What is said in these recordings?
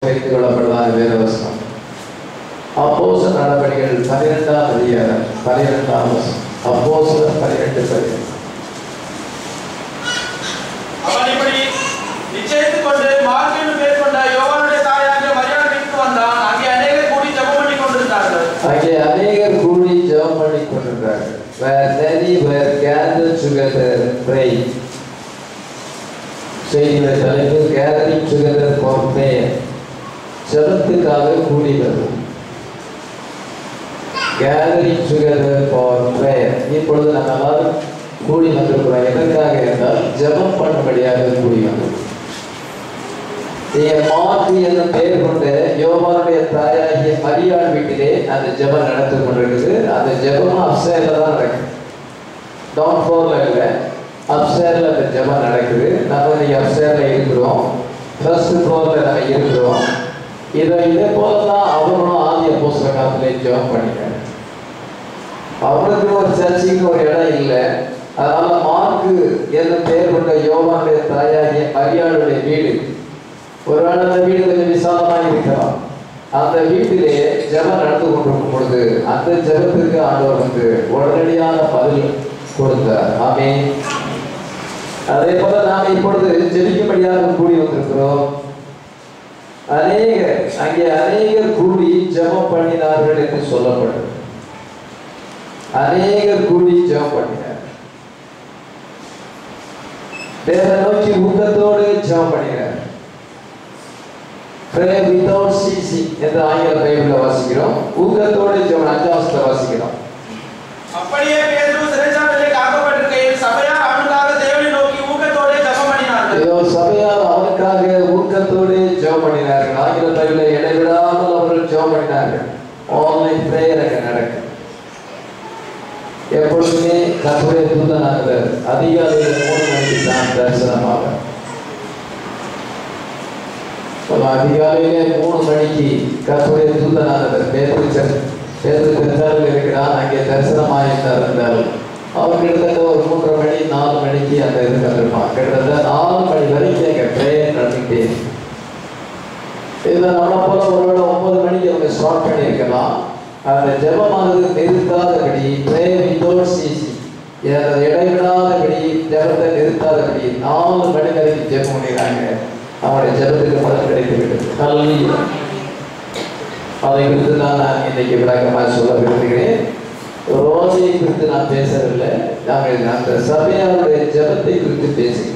வைத்துக் கொள்ளப்படுவதாக வேதவசனம் அப்போச நடவடிக்கைகள் பனிரெண்டாம் அதிகாரம் பனிரெண்டாம் வசனம் அப்போச பனிரெண்டு பனிரெண்டு அவன் இப்படி நிச்சயித்துக் கொண்டு மார்க் என்று பெயர் கொண்ட யோவானுடைய தாயாகிய மரியாதை வீட்டுக்கு வந்தான் அங்கே அநேகர் கூடி ஜெபம் பண்ணி கொண்டிருந்தார்கள் அங்கே அநேகர் கூடி ஜெபம் பண்ணி கொண்டிருந்தார்கள் where many were gathered together praying செய்தியுடைய தலைப்பு gathering together for prayer ஜெபத்துக்காக கூடி வருவோம் gathering together for prayer இப்பொழுது நம்ம எல்லாரும் கூடி வந்திருக்கிறோம் எதற்காக என்றால் ஜெபம் பண்ணும்படியாக கூடி வந்திருக்கிறோம் நீங்க மாற்றி என்ற பெயர் கொண்ட யோவானுடைய தாயாகிய மரியாள் வீட்டிலே அந்த ஜெபம் நடந்து கொண்டிருக்குது அந்த ஜெபம் அப்சேர்ல தான் நடக்குது டவுன் ஃப்ளோர்ல இல்லை அப்சேர்ல அந்த ஜெபம் நடக்குது நம்ம இன்னைக்கு அப்சேர்ல இருக்கிறோம் ஃபர்ஸ்ட் ஃப்ளோர்ல நம்ம இருக்கிறோம் இதை இதே போல தான் அவரும் ஆதி அப்போஸ்தல காலத்திலே ஜெபம் பண்ணிட்டாங்க அவனுக்கு ஒரு சர்ச்சுக்கு ஒரு இடம் இல்லை அதனால மார்க்கு என்ற பெயர் கொண்ட யோவானுடைய தாயாகிய மரியாளுடைய வீடு ஒருவேளை அந்த வீடு கொஞ்சம் விசாலமாக இருக்கலாம் அந்த வீட்டிலே ஜெபம் நடந்து கொண்டிருக்கும் பொழுது அந்த ஜெபத்துக்கு ஆண்டவர் வந்து உடனடியான பதில் கொடுத்தார் ஆமே அதே போல நாம் இப்பொழுது ஜெபிக்கும்படியாக கூடி வந்திருக்கிறோம் அநேகர் அங்கே அநேகர் கூடி ஜெபம் பண்ணினார்கள் என்று சொல்லப்பட்டது அநேகர் கூடி ஜெபம் பண்ணினார் தேவனை நோக்கி ஊக்கத்தோடு ஜெபம் பண்ணினார் pray without ceasing என்று ஆங்கில பைபிள்ல வாசிக்கிறோம் ஊக்கத்தோடு ஜெபம் அஞ்சாவசத்தை வாசிக்கிறோம் அப்படியே பேதுரு சிறைச்சாலையிலே காக்கப்பட்டிருக்கையில் சபையார் அவனுக்காக தேவனை நோக்கி ஊக்கத்தோடே ஜெபம் பண்ணினார்கள் ஐயோ சபையார் அவனுக்காக ஊக்கத்தோடு ஜெபம் பண்ணினார்கள் ஆங்கில பைபிளை இடைவிடாமல் அவர்கள் ஜெபம் பண்ணினார்கள் ஆன்லைன் பிரேயர் அங்க நடக்கும் எப்பொழுதுமே கத்துடைய தூதனானவர் அதிகாலையில் மூணு மணிக்கு தான் தரிசனமாகும் அப்ப அதிகாலையிலே மூணு மணிக்கு கத்துடைய தூதனானவர் பேரு பேரு பெற்றார்கள் இருக்கிறார் அங்கே தரிசனமாயிருந்தார் என்றால் அவர் கிட்டத்தட்ட ஒரு மூன்றரை மணி நாலு மணிக்கு அந்த இது கண்டிருப்பான் கிட்டத்தட்ட நாலு மணி வரைக்கும் எங்க ட்ரெயின் நடந்துகிட்டே இருக்கு. இதுல நம்ம போல ஒருவேளை ஒன்பது மணிக்கு அவங்க ஸ்டார்ட் பண்ணியிருக்கலாம் அந்த ஜெபமானது நிறுத்தாதபடி ப்ரே வித்தவுட் சிசி இடைவிடாதபடி ஜெபத்தை நிறுத்தாதபடி நாலு மணி வரைக்கும் ஜெபம் பண்ணிடுறாங்க அவங்களுடைய ஜெபத்துக்கு பலன் கிடைத்து விட்டது கல்வி அதை குறித்து தான் நான் இன்னைக்கு விளக்கமாக சொல்ல விரும்புகிறேன் ரோசையை குறித்து நான் பேசவில்லை நாங்கள் அந்த சபையாருடைய ஜெபத்தை குறித்து பேசுகிறேன்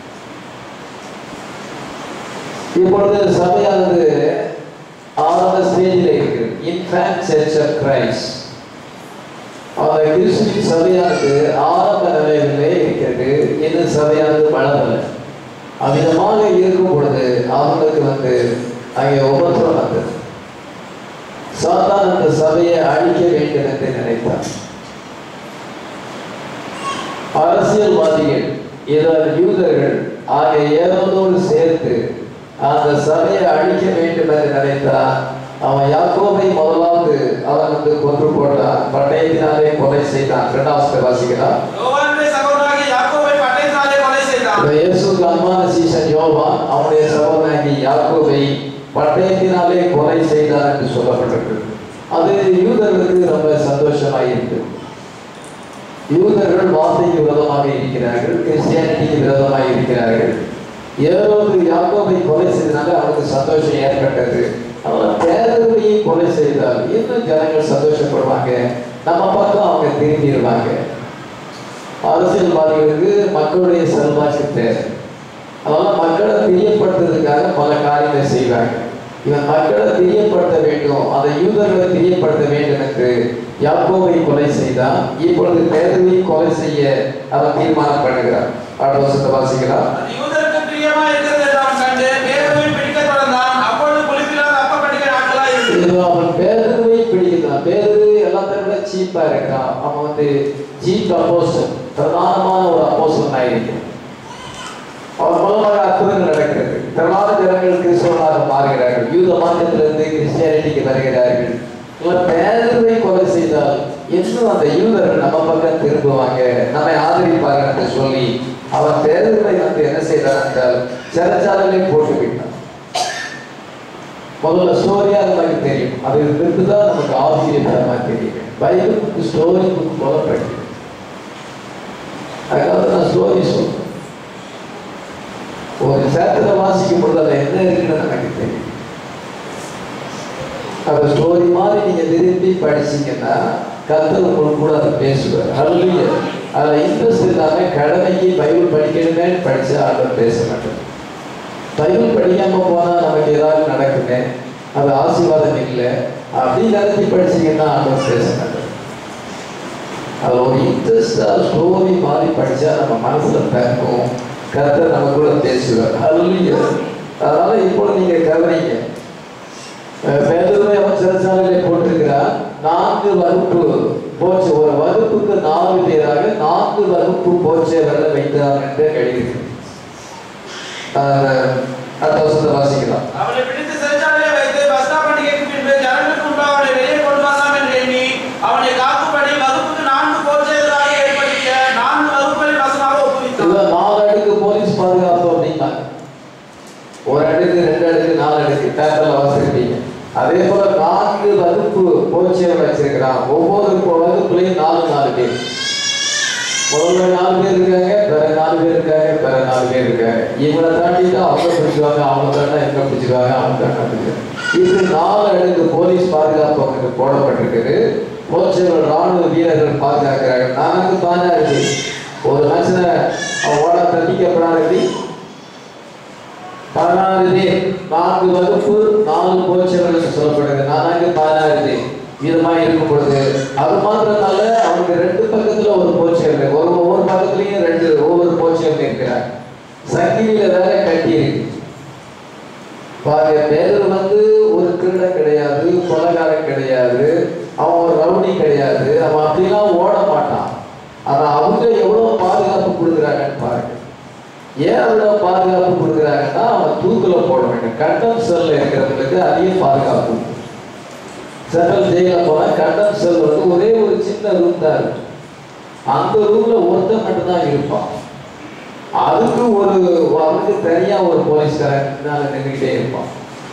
இப்பொழுது சபையானது ஆரம்ப ஸ்டேஜில் இருக்கிறது இன்ஃபேன்ட் சர்ச் ஆஃப் கிரைஸ்ட் அந்த கிறிஸ்துவின் சபையானது ஆரம்ப நிலையிலே இருக்கிறது இன்னும் சபையானது வளரல அவ்விதமாக இருக்கும் பொழுது அவங்களுக்கு வந்து அங்கே உபத்திரம் வந்தது சாத்தான் அந்த சபையை அழிக்க வேண்டும் என்று நினைத்தார் அரசியல்வாதிகள் இதர் யூதர்கள் ஆகிய ஏதோதோடு சேர்த்து அந்த சபையை அழிக்க வேண்டும் என்று நினைத்தான் அவன் யாக்கோபை முதலாவது அவன் வந்து கொன்று போட்டான் பட்டயத்தினாலே கொலை செய்தான் இரண்டாவது வாசிக்கிறான் யோவானுடைய சகோதரனாகிய யாக்கோபை பட்டயத்தினாலே கொலை செய்தான் இந்த இயேசுக்கு அன்பான சீசன் யோவான் அவனுடைய சகோதரனாகி யாக்கோபை பட்டயத்தினாலே கொலை செய்தார் என்று சொல்லப்பட்டிருக்கு அது யூதர்களுக்கு ரொம்ப சந்தோஷமாக இருக்கு யூதர்கள் வார்த்தைக்கு விரோதமாக இருக்கிறார்கள் கிறிஸ்டியானிட்டிக்கு விரோதமாக இருக்கிறார்கள் ஏதாவது யாக்கோபை கொலை செய்தனால அவனுக்கு சந்தோஷம் ஏற்பட்டது அவன் பேரவையை கொலை செய்தால் இன்னும் ஜனங்கள் சந்தோஷப்படுவாங்க நம்ம பக்கம் அவங்க திரும்பிடுவாங்க அரசியல்வாதிகளுக்கு மக்களுடைய செல்வாக்கு தேவை அதனால மக்களை பிரியப்படுத்துறதுக்காக பல காரியங்களை செய்வாங்க இவன் மக்களை பிரியப்படுத்த வேண்டும் அதை யூதர்களை பிரியப்படுத்த வேண்டும் என்று யாக்கோவை கொலை செய்தான் இப்பொழுது பேரவை கொலை செய்ய அவன் தீர்மானம் பண்ணுகிறான் ஆலோசனை வாசிக்கிறான் அது யூதருக்கு பிரியமா இருக்கிறது என்று அவன் கண்டு பேதுருவை பிடிக்க தொடர்ந்தான் அப்பொழுது புளிப்பில்லாத அப்ப பண்டிகை நாட்களாய் இருந்தது இது அவன் பேருவை பிடிக்கிறான் பேரு எல்லாத்தையும் விட சீப்பா இருக்கான் அவன் வந்து சீப் அப்போஸ்டல் பிரதானமான ஒரு அப்போஸ்டல் ஆயிருக்கான் அவன் மூலமாக அற்புதங்கள் நடக்கிறது திரளான ஜனங்கள் கிறிஸ்தவனாக மாறுகிறார்கள் யூத மார்க்கத்திலிருந்து கிறிஸ்டியானிட்டிக்கு வருகிறார்கள் இவர் பேருவை கொலை செய்தால் இன்னும் அந்த யூதர்கள் நம்ம பக்கம் திரும்புவாங்க நம்மை ஆதரிப்பார்கள் என்று சொல்லி அவன் பேருவை வந்து என்ன செய்தான் என்றால் சிறைச்சாலையிலே போட்டு விட்டான் முதல்ல ஸ்டோரியா நமக்கு தெரியும் அது இருந்து தான் நமக்கு ஆசிரியர் தெரியும் பைபிள் புக்கு ஸ்டோரி புக் போல படிக்கும் அதுக்காக நான் ஸ்டோரி சொல்றேன் ஒரு சேத்திர வாசிக்கும் பொழுது அதில் என்ன இருக்குன்னு எனக்கு தெரியும் அந்த ஸ்டோரி மாதிரி நீங்க திருப்பி படிச்சீங்கன்னா கத்தர் உங்களுக்கு கூட அதை பேசுவார் அல்லையே அதில் இன்ட்ரெஸ்ட் இல்லாம கடமைக்கு பைபிள் படிக்கணுமே படிச்சு ஆண்டவர் பேச மாட்டேன் பைபிள் படிக்காம போனா நமக்கு ஏதாவது நடக்குமே அது ஆசீர்வாதம் இல்லை அப்படி நினைச்சு படிச்சீங்கன்னா ஆண்டவர் பேச மாட்டேன் அது ஒரு இன்ட்ரெஸ்டா ஸ்டோரி மாதிரி படிச்சா நம்ம மனசுல தங்கும் கர்த்தர் நம்ம கூட பேசுவார் அல்லையே அதனால இப்போ நீங்க கவனிங்க பேருமே அவன் சிறச்சாலையிலே போட்டிருக்கிறார் நான்கு வகுப்பு போச்சு ஒரு வகுப்புக்கு நாலு பேராக நான்கு வகுப்பு போச்சவர்கள் வைத்தார் என்று எழுதியிருக்கு அடுத்த வருஷத்தை வாசிக்கலாம் அவனை பிடித்து சிறைச்சாலையிலே வைத்து பஸ்கா பண்டிகைக்கு பின்பு ஜனங்களுக்கு முன்பாக அவனை வெளியே கொண்டு வரலாம் என்று எண்ணி அவனை காக்கும்படி வகுப்புக்கு நான்கு போர்ச்செயலாக ஏற்படுத்திய நான்கு வகுப்புகளின் வசமாக ஒப்புவித்தான் இதுல நாலு அடுக்கு போலீஸ் பாதுகாப்பு அப்படின்னாங்க ஒரு அடுக்கு ரெண்டு அடுக்கு நாலு அடுக்கு பேப்பர்ல வாசிருப்பீங்க அதே போல நான்கு வகுப்பு போச்சியர் வச்சிருக்கிறான் ஒவ்வொரு பொ- வகுப்புலயும் நாலு நாலு பேர் முதல்ல நாலு பேர் இருக்காங்க பிற நாலு பேர் இருக்காங்க பிற நாலு பேர் இருக்காங்க இவங்களை தாண்டி தான் அவங்க பிடிச்சுவாங்க அவங்க தாண்டா இவங்க பிடிச்சுவாங்க அவங்க தாண்டா பிடிச்சுவாங்க இப்படி நாலு அடுக்கு போலீஸ் பாதுகாப்பு அவங்களுக்கு போடப்பட்டிருக்குது போச்சர்கள் ராணுவ வீரர்கள் பாதுகாக்கிறாங்க நான்கு பதினாறு ஒரு மனுஷனை அவன் ஓட தண்டிக்கப்படாதபடி பதினாறு பேர் நான்கு வகுப்பு நாலு போச்சவர்கள் சொல்லப்படுது நான்கு பதினாறு பேர் விதமா இருக்கும் பொழுது அது மாத்திரமல்ல அவனுக்கு ரெண்டு பக்கத்துல ஒரு போச்சவர்கள் ஒரு ஒவ்வொரு பக்கத்துலயும் ரெண்டு ஒவ்வொரு போச்சவர்கள் இருக்கிறார் சங்கிலியில வேற கட்டி இருக்கு பாருங்க பேதர் வந்து ஒரு திருடன் கிடையாது கொலைகாரன் கிடையாது அவன் ஒரு ரவுடி கிடையாது அவன் அப்படிலாம் ஓட மாட்டான் ஆனா அவங்க எவ்வளவு பாதுகாப்பு கொடுக்குறாங்கன்னு பாருங்க ஏன் அவ்வளோ பாதுகாப்பு கொடுக்குறாங்கன்னா அவன் தூக்குல போட வேண்டும் கண்டம் செல்ல இருக்கிறவங்களுக்கு அதிக பாதுகாப்பு உண்டு. சென்ட்ரல் ஜெயில போனா கண்டம் செல் வந்து ஒரே ஒரு சின்ன ரூம் தான் இருக்கு அந்த ரூம்ல ஒருத்தன் மட்டும்தான் இருப்பான் அதுக்கு ஒரு அவனுக்கு தனியா ஒரு போலீஸ்காரன் பின்னால நின்றுக்கிட்டே இருப்பான்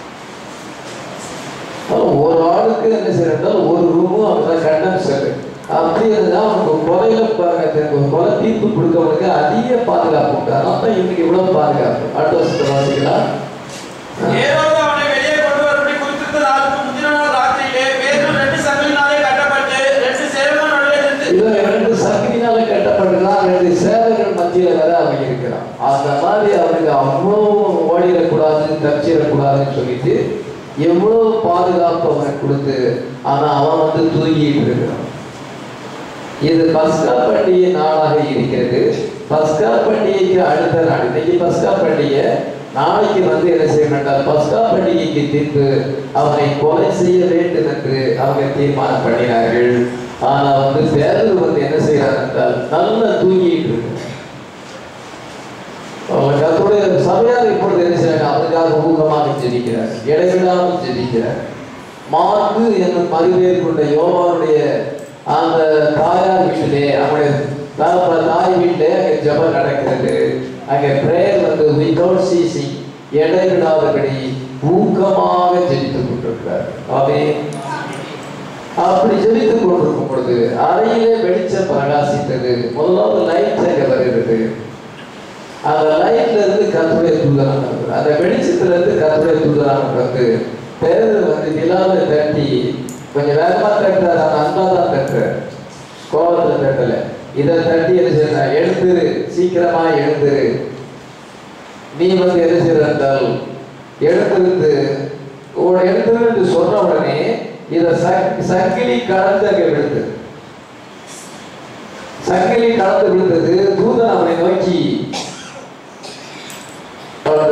அப்ப ஒரு ஆளுக்கு என்ன செய்யறால் ஒரு ரூமும் அவன் கண்டம் செல்லு அப்படி இருந்தா அவனுக்கு கொலையில பாருங்க கொலை தீர்ப்பு கொடுக்கவனுக்கு அதிக பாதுகாப்பு உண்டு அதனால தான் இவனுக்கு இவ்வளவு பாதுகாப்பு அடுத்த வருஷத்தை வாசிக்கலாம் ஏரோது அவனை வெளியே கொண்டு வரும்படி குறித்திருந்த நாளுக்கு முந்தின நாள் ராத்திரியிலே பேரும் ரெண்டு சங்கிலினாலே கட்டப்பட்டு ரெண்டு சேவகன் நடுவே நின்று இவன் ரெண்டு சங்கிலினால கட்டப்பட்டுதான் ரெண்டு சேவைகள் மத்தியில வேற அவன் இருக்கிறான் அந்த மாதிரி அவனுக்கு அவ்வளோ ஓடிடக்கூடாது தப்பிச்சிடக்கூடாதுன்னு சொல்லிட்டு எவ்வளவு பாதுகாப்பு அவனுக்கு கொடுத்து ஆனா அவன் வந்து தூங்கிட்டு இருக்கிறான் இது பஸ்கா பண்டிகை நாளாக இருக்கிறது பஸ்கா பண்டிகைக்கு அடுத்த நாள் இன்னைக்கு பஸ்கா பண்டிகை நாளைக்கு வந்து என்ன செய்ய வேண்டாம் பஸ்கா பண்டிகைக்கு தீர்ப்பு அவனை கொலை செய்ய வேண்டும் என்று அவங்க தீர்மானம் பண்ணினார்கள் ஆனா வந்து பேரர் வந்து என்ன செய்யறாங்க என்றால் நல்லா தூங்கிட்டு இருக்கு அவங்க கர்த்தருடைய சபையார் இப்பொழுது என்ன செய்யறாங்க அவனுக்காக ஊக்கமாக ஜெபிக்கிறார் இடைவிடாமல் ஜெபிக்கிறார் மார்க்கு என்னும் மறுபேர் கொண்ட யோவானுடைய அந்த தாயார் வீட்டிலே அவனுடைய தகப்ப தாய் வீட்டிலே அங்கே ஜெபம் நடக்கிறது அங்கே பிரேயர் வந்து வித்தவுட் சீசிங் இடைவிடாதபடி ஊக்கமாக ஜெபித்துக் கொண்டிருக்கிறார் அவே அப்படி ஜெபித்துக் கொண்டிருக்கும் பொழுது அறையிலே வெளிச்சம் பிரகாசித்தது முதலாவது லைட் அங்கே வருகிறது அந்த லைட்ல இருந்து கத்துடைய தூதரான வருது. அந்த வெளிச்சத்துல இருந்து கத்துடைய தூதரான வந்து பேரு வந்து நிலாவை தட்டி கொஞ்சம் வேகமா தட்டுறாரு அந்த அன்பா தான் தட்டுறாரு கோபத்துல தட்டல இதை தட்டி என்ன செய்யறா எழுந்துரு சீக்கிரமா எழுந்துரு நீ வந்து என்ன செய்யற என்றால் எழுந்திருந்து உன் எழுந்துரு என்று சொன்ன உடனே இதை சக் சங்கிலி கலந்து அங்கே விழுந்து சங்கிலி கலந்து விழுந்தது தூதன் அவனை நோக்கி அந்த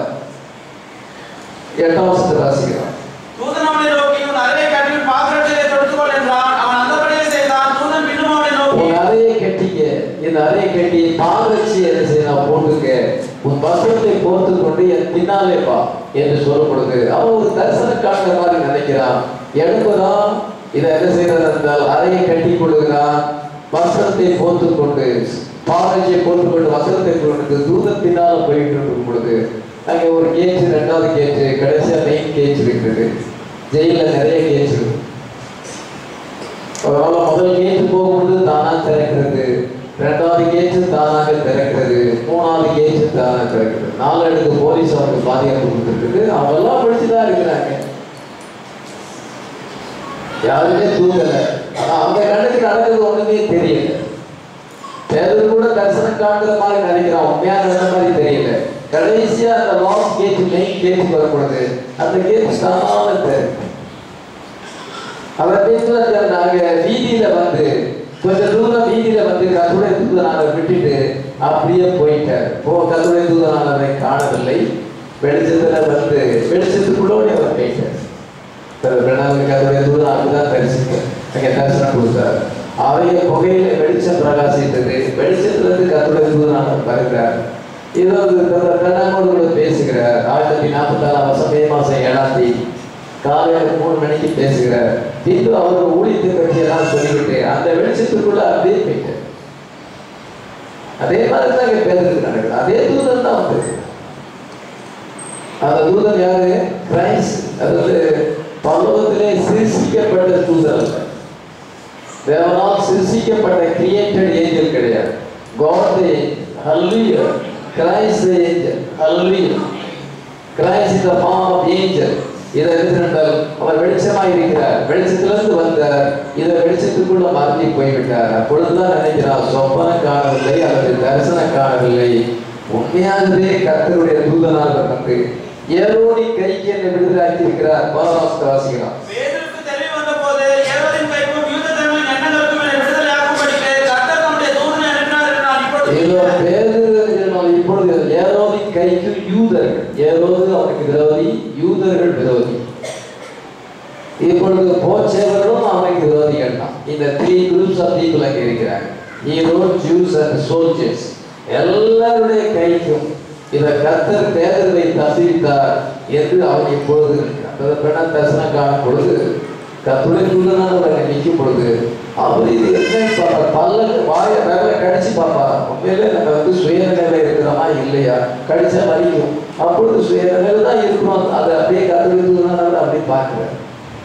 எட்டாம் வசனத்தை வாசிக்கிறோம் தூதன் அவனை நோக்கி உன் அறையை கட்டி உன் பாத்திரத்திலே தொடுத்துக்கொள் என்றான் அவன் அந்தபடியே செய்தான் தூதன் பின்னும் அவனை நோக்கி உன் அறையை கட்டிக்க இந்த அறையை கட்டி பாதரட்சி என்ன செய்யலாம் போட்டுக்க உன் வஸ்திரத்தை போர்த்து கொண்டு என் பின்னாலே வா என்று சொல்லப்படுது அவன் ஒரு தரிசன காண்ற மாதிரி நினைக்கிறான் எழுப்புறான் இதை என்ன செய்யறது என்றால் அறையை கட்டி கொள்ளுகிறான் வஸ்திரத்தை போர்த்து கொண்டு பாதரட்சியை போர்த்து கொண்டு வஸ்திரத்தை கொண்டு தூதன் பின்னால போயிட்டு இருக்கும் பொழுது அங்கே ஒரு கேஜ் ரெண்டாவது கேஜ் கடைசியா மெயின் கேஜ் இருக்கு ஜெயிலில் நிறைய கேஸ் இருக்கு அதனால முதல் கேட்டு போகும்போது தானா திறக்கிறது ரெண்டாவது கேட்டு தானாக திறக்கிறது மூணாவது கேட்டு தானாக திறக்கிறது நாலு அடுக்கு போலீஸ் அவருக்கு பாதுகாப்பு கொடுத்துருக்கு அவங்க எல்லாம் படிச்சு தான் இருக்கிறாங்க யாருமே தூங்கல ஆனா அவங்க கண்ணுக்கு நடக்கிறது ஒண்ணுமே தெரியல பேருக்கு கூட தரிசனம் காட்டுற மாதிரி நினைக்கிறான் உண்மையா நடந்த மாதிரி தெரியல கடைசியா அந்த லாஸ்ட் கேட் மெயின் கேட் வரப்படுது அந்த கேட் தானாக திறக்குது அவர் பேசுறது நாங்க வீதியில வந்து கொஞ்சம் தூரம் வீதியில வந்து கத்துடைய தூதனானவர் விட்டுட்டு அப்படியே போயிட்டார் போ கத்துடைய தூதனானவரை காணவில்லை வெளிச்சத்துல வந்து வெளிச்சத்துக்குள்ளோட அவர் போயிட்டார் பிரணாமி கத்துடைய தூதன் அப்படிதான் தரிசிக்க அங்க தரிசனம் கொடுத்தார் அவைய புகையில வெளிச்சம் பிரகாசித்தது வெளிச்சத்துல இருந்து கத்துடைய தூதனானவர் வருகிறார் இது வந்து பிரணாமோடு கூட பேசுகிறார் ஆயிரத்தி நாற்பத்தி ஆறாம் வருஷம் மே மாசம் ஏழாம் தேதி காலையில மூணு மணிக்கு பேசுகிறார் பின்பு அவர் ஊழியத்தை பற்றி எல்லாம் சொல்லிவிட்டு அந்த வெளிச்சத்துக்குள்ள அப்படியே போயிட்டார் அதே மாதிரி தான் இங்க பேருக்கு நடக்குது அதே தூதன் தான் வந்து அந்த தூதன் யாரு கிரைஸ்ட் அதாவது பல்லவத்திலே சிருஷ்டிக்கப்பட்ட தூதன் அல்ல தேவனால் சிருஷ்டிக்கப்பட்ட கிரியேட்டட் ஏஞ்சல் கிடையாது God hallelujah Christ angel hallelujah Christ in the form of angel இதை எதிர்த்தால் அவர் வெளிச்சமாய் இருக்கிறார் வெளிச்சத்திலிருந்து வந்தார் இதை வெளிச்சத்துக்குள்ள மறைஞ்சி போய்விட்டார் அப்பொழுதுதான் நினைக்கிறார் சொப்பன காணவில்லை அல்லது தரிசனம் காணவில்லை உண்மையாகவே கர்த்தருடைய தூதனாக வந்து ஏரோடி கைக்கு என்னை விடுதலாக்கி இருக்கிறார் பாராஸ்த வாசிக்கிறான் பேதுருக்கு தெளிவு வந்தபோது ஏரோதின் கைக்கும் யூத ஜனங்களின் எண்ணங்களுக்கும் என்னை விடுதலையாக்கும்படிக்கு கர்த்தர் தம்முடைய தூதனை அனுப்பினார் என்று நான் இப்பொழுது ஏதோ சொல்கிறேன். பேரு இப்பொழுது ஏரோதி கைக்கு யூதர்கள் ஏரோது அவனுக்கு விரோதி யூதர்கள் விரோதி இப்பொழுது போச்சேவர்களும் அவனுக்கு விரோதிகள் தான் இந்த த்ரீ குரூப்ஸ் ஆஃப் பீப்புள் அங்கே இருக்கிறாங்க ஈரோ ஜூஸ் அண்ட் சோல்ஜர்ஸ் எல்லாருடைய கைக்கும் இதை கர்த்தர் பேதர்களை தப்பித்தார் என்று அவன் இப்பொழுது அந்த பெண்ண தரிசனம் காணும் பொழுது கத்துடைய தூதனாக அவர் நிற்கும் பொழுது அவர் இது என்ன பார்ப்பார் பல்ல வாய வேலை கடிச்சு பார்ப்பார் உண்மையிலே நம்ம வந்து சுயநிலையில இருக்கிறோமா இல்லையா கடிச்சா வலிக்கும் அப்பொழுது சுயநிலையில தான் இருக்கிறோம் அதை அப்படியே கத்துடைய தூதனாக அப்படியே பார்க்கிறேன்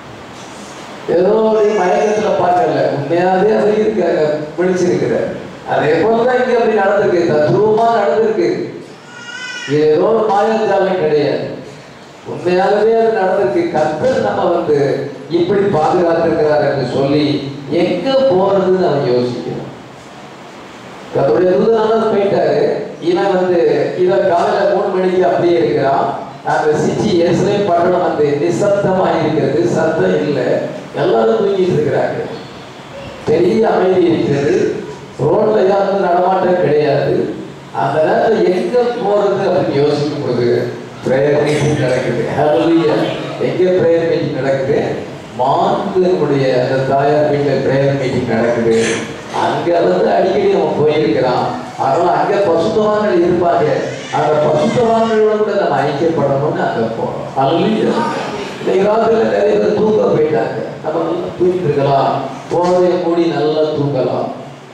ஏதோ ஒரு மயக்கத்துல பார்க்கல உண்மையாவே அது இருக்காங்க விழிச்சிருக்கிறார் அதே போலதான் இங்க அப்படி நடந்திருக்கு தத்ரூபமா நடந்திருக்கு இது ஏதோ ஒரு மாயாஜாலம் கிடையாது உண்மையாகவே அது நடந்திருக்கு கர்த்தர் நம்ம வந்து இப்படி பாதுகாத்திருக்கிறார் என்று சொல்லி எங்க போறதுன்னு அவன் யோசிக்கணும் கர்த்தருடைய தூதனால போயிட்டாரு இவன் வந்து இவன் காலையில மூணு மணிக்கு அப்படியே இருக்கிறான் அந்த சிச்சி எஸ்ரே பட்டணம் வந்து நிசப்தமா இருக்கிறது சத்தம் இல்லை எல்லாரும் தூங்கிட்டு இருக்கிறாங்க பெரிய அமைதி இருக்கிறது ரோட்ல யாரும் நடமாட்டம் கிடையாது அந்த நேரத்துல எங்க போறது அப்படின்னு யோசிக்கும் போது பிரேயர் மீட்டிங் நடக்குது ஹalleluya எங்க பிரேயர் மீட்டிங் நடக்குது மான்களுடைய அந்த தாயார் வீட்டில் பிரேயர் மீட்டிங் நடக்குது அங்க வந்து அடிக்கடி அவன் போயிருக்கிறான் அதனால அங்க பசுத்தவான்கள் இருப்பாங்க அந்த பசுத்தவான்களோட கூட நம்ம ஐக்கியப்படணும்னு அங்க போறோம் ஹalleluya இன்னைக்கு ராத்திரில நிறைய பேர் தூங்க போயிட்டாங்க நம்ம நல்லா தூங்கிட்டு இருக்கலாம் போனதை மூடி நல்லா தூங்கலாம்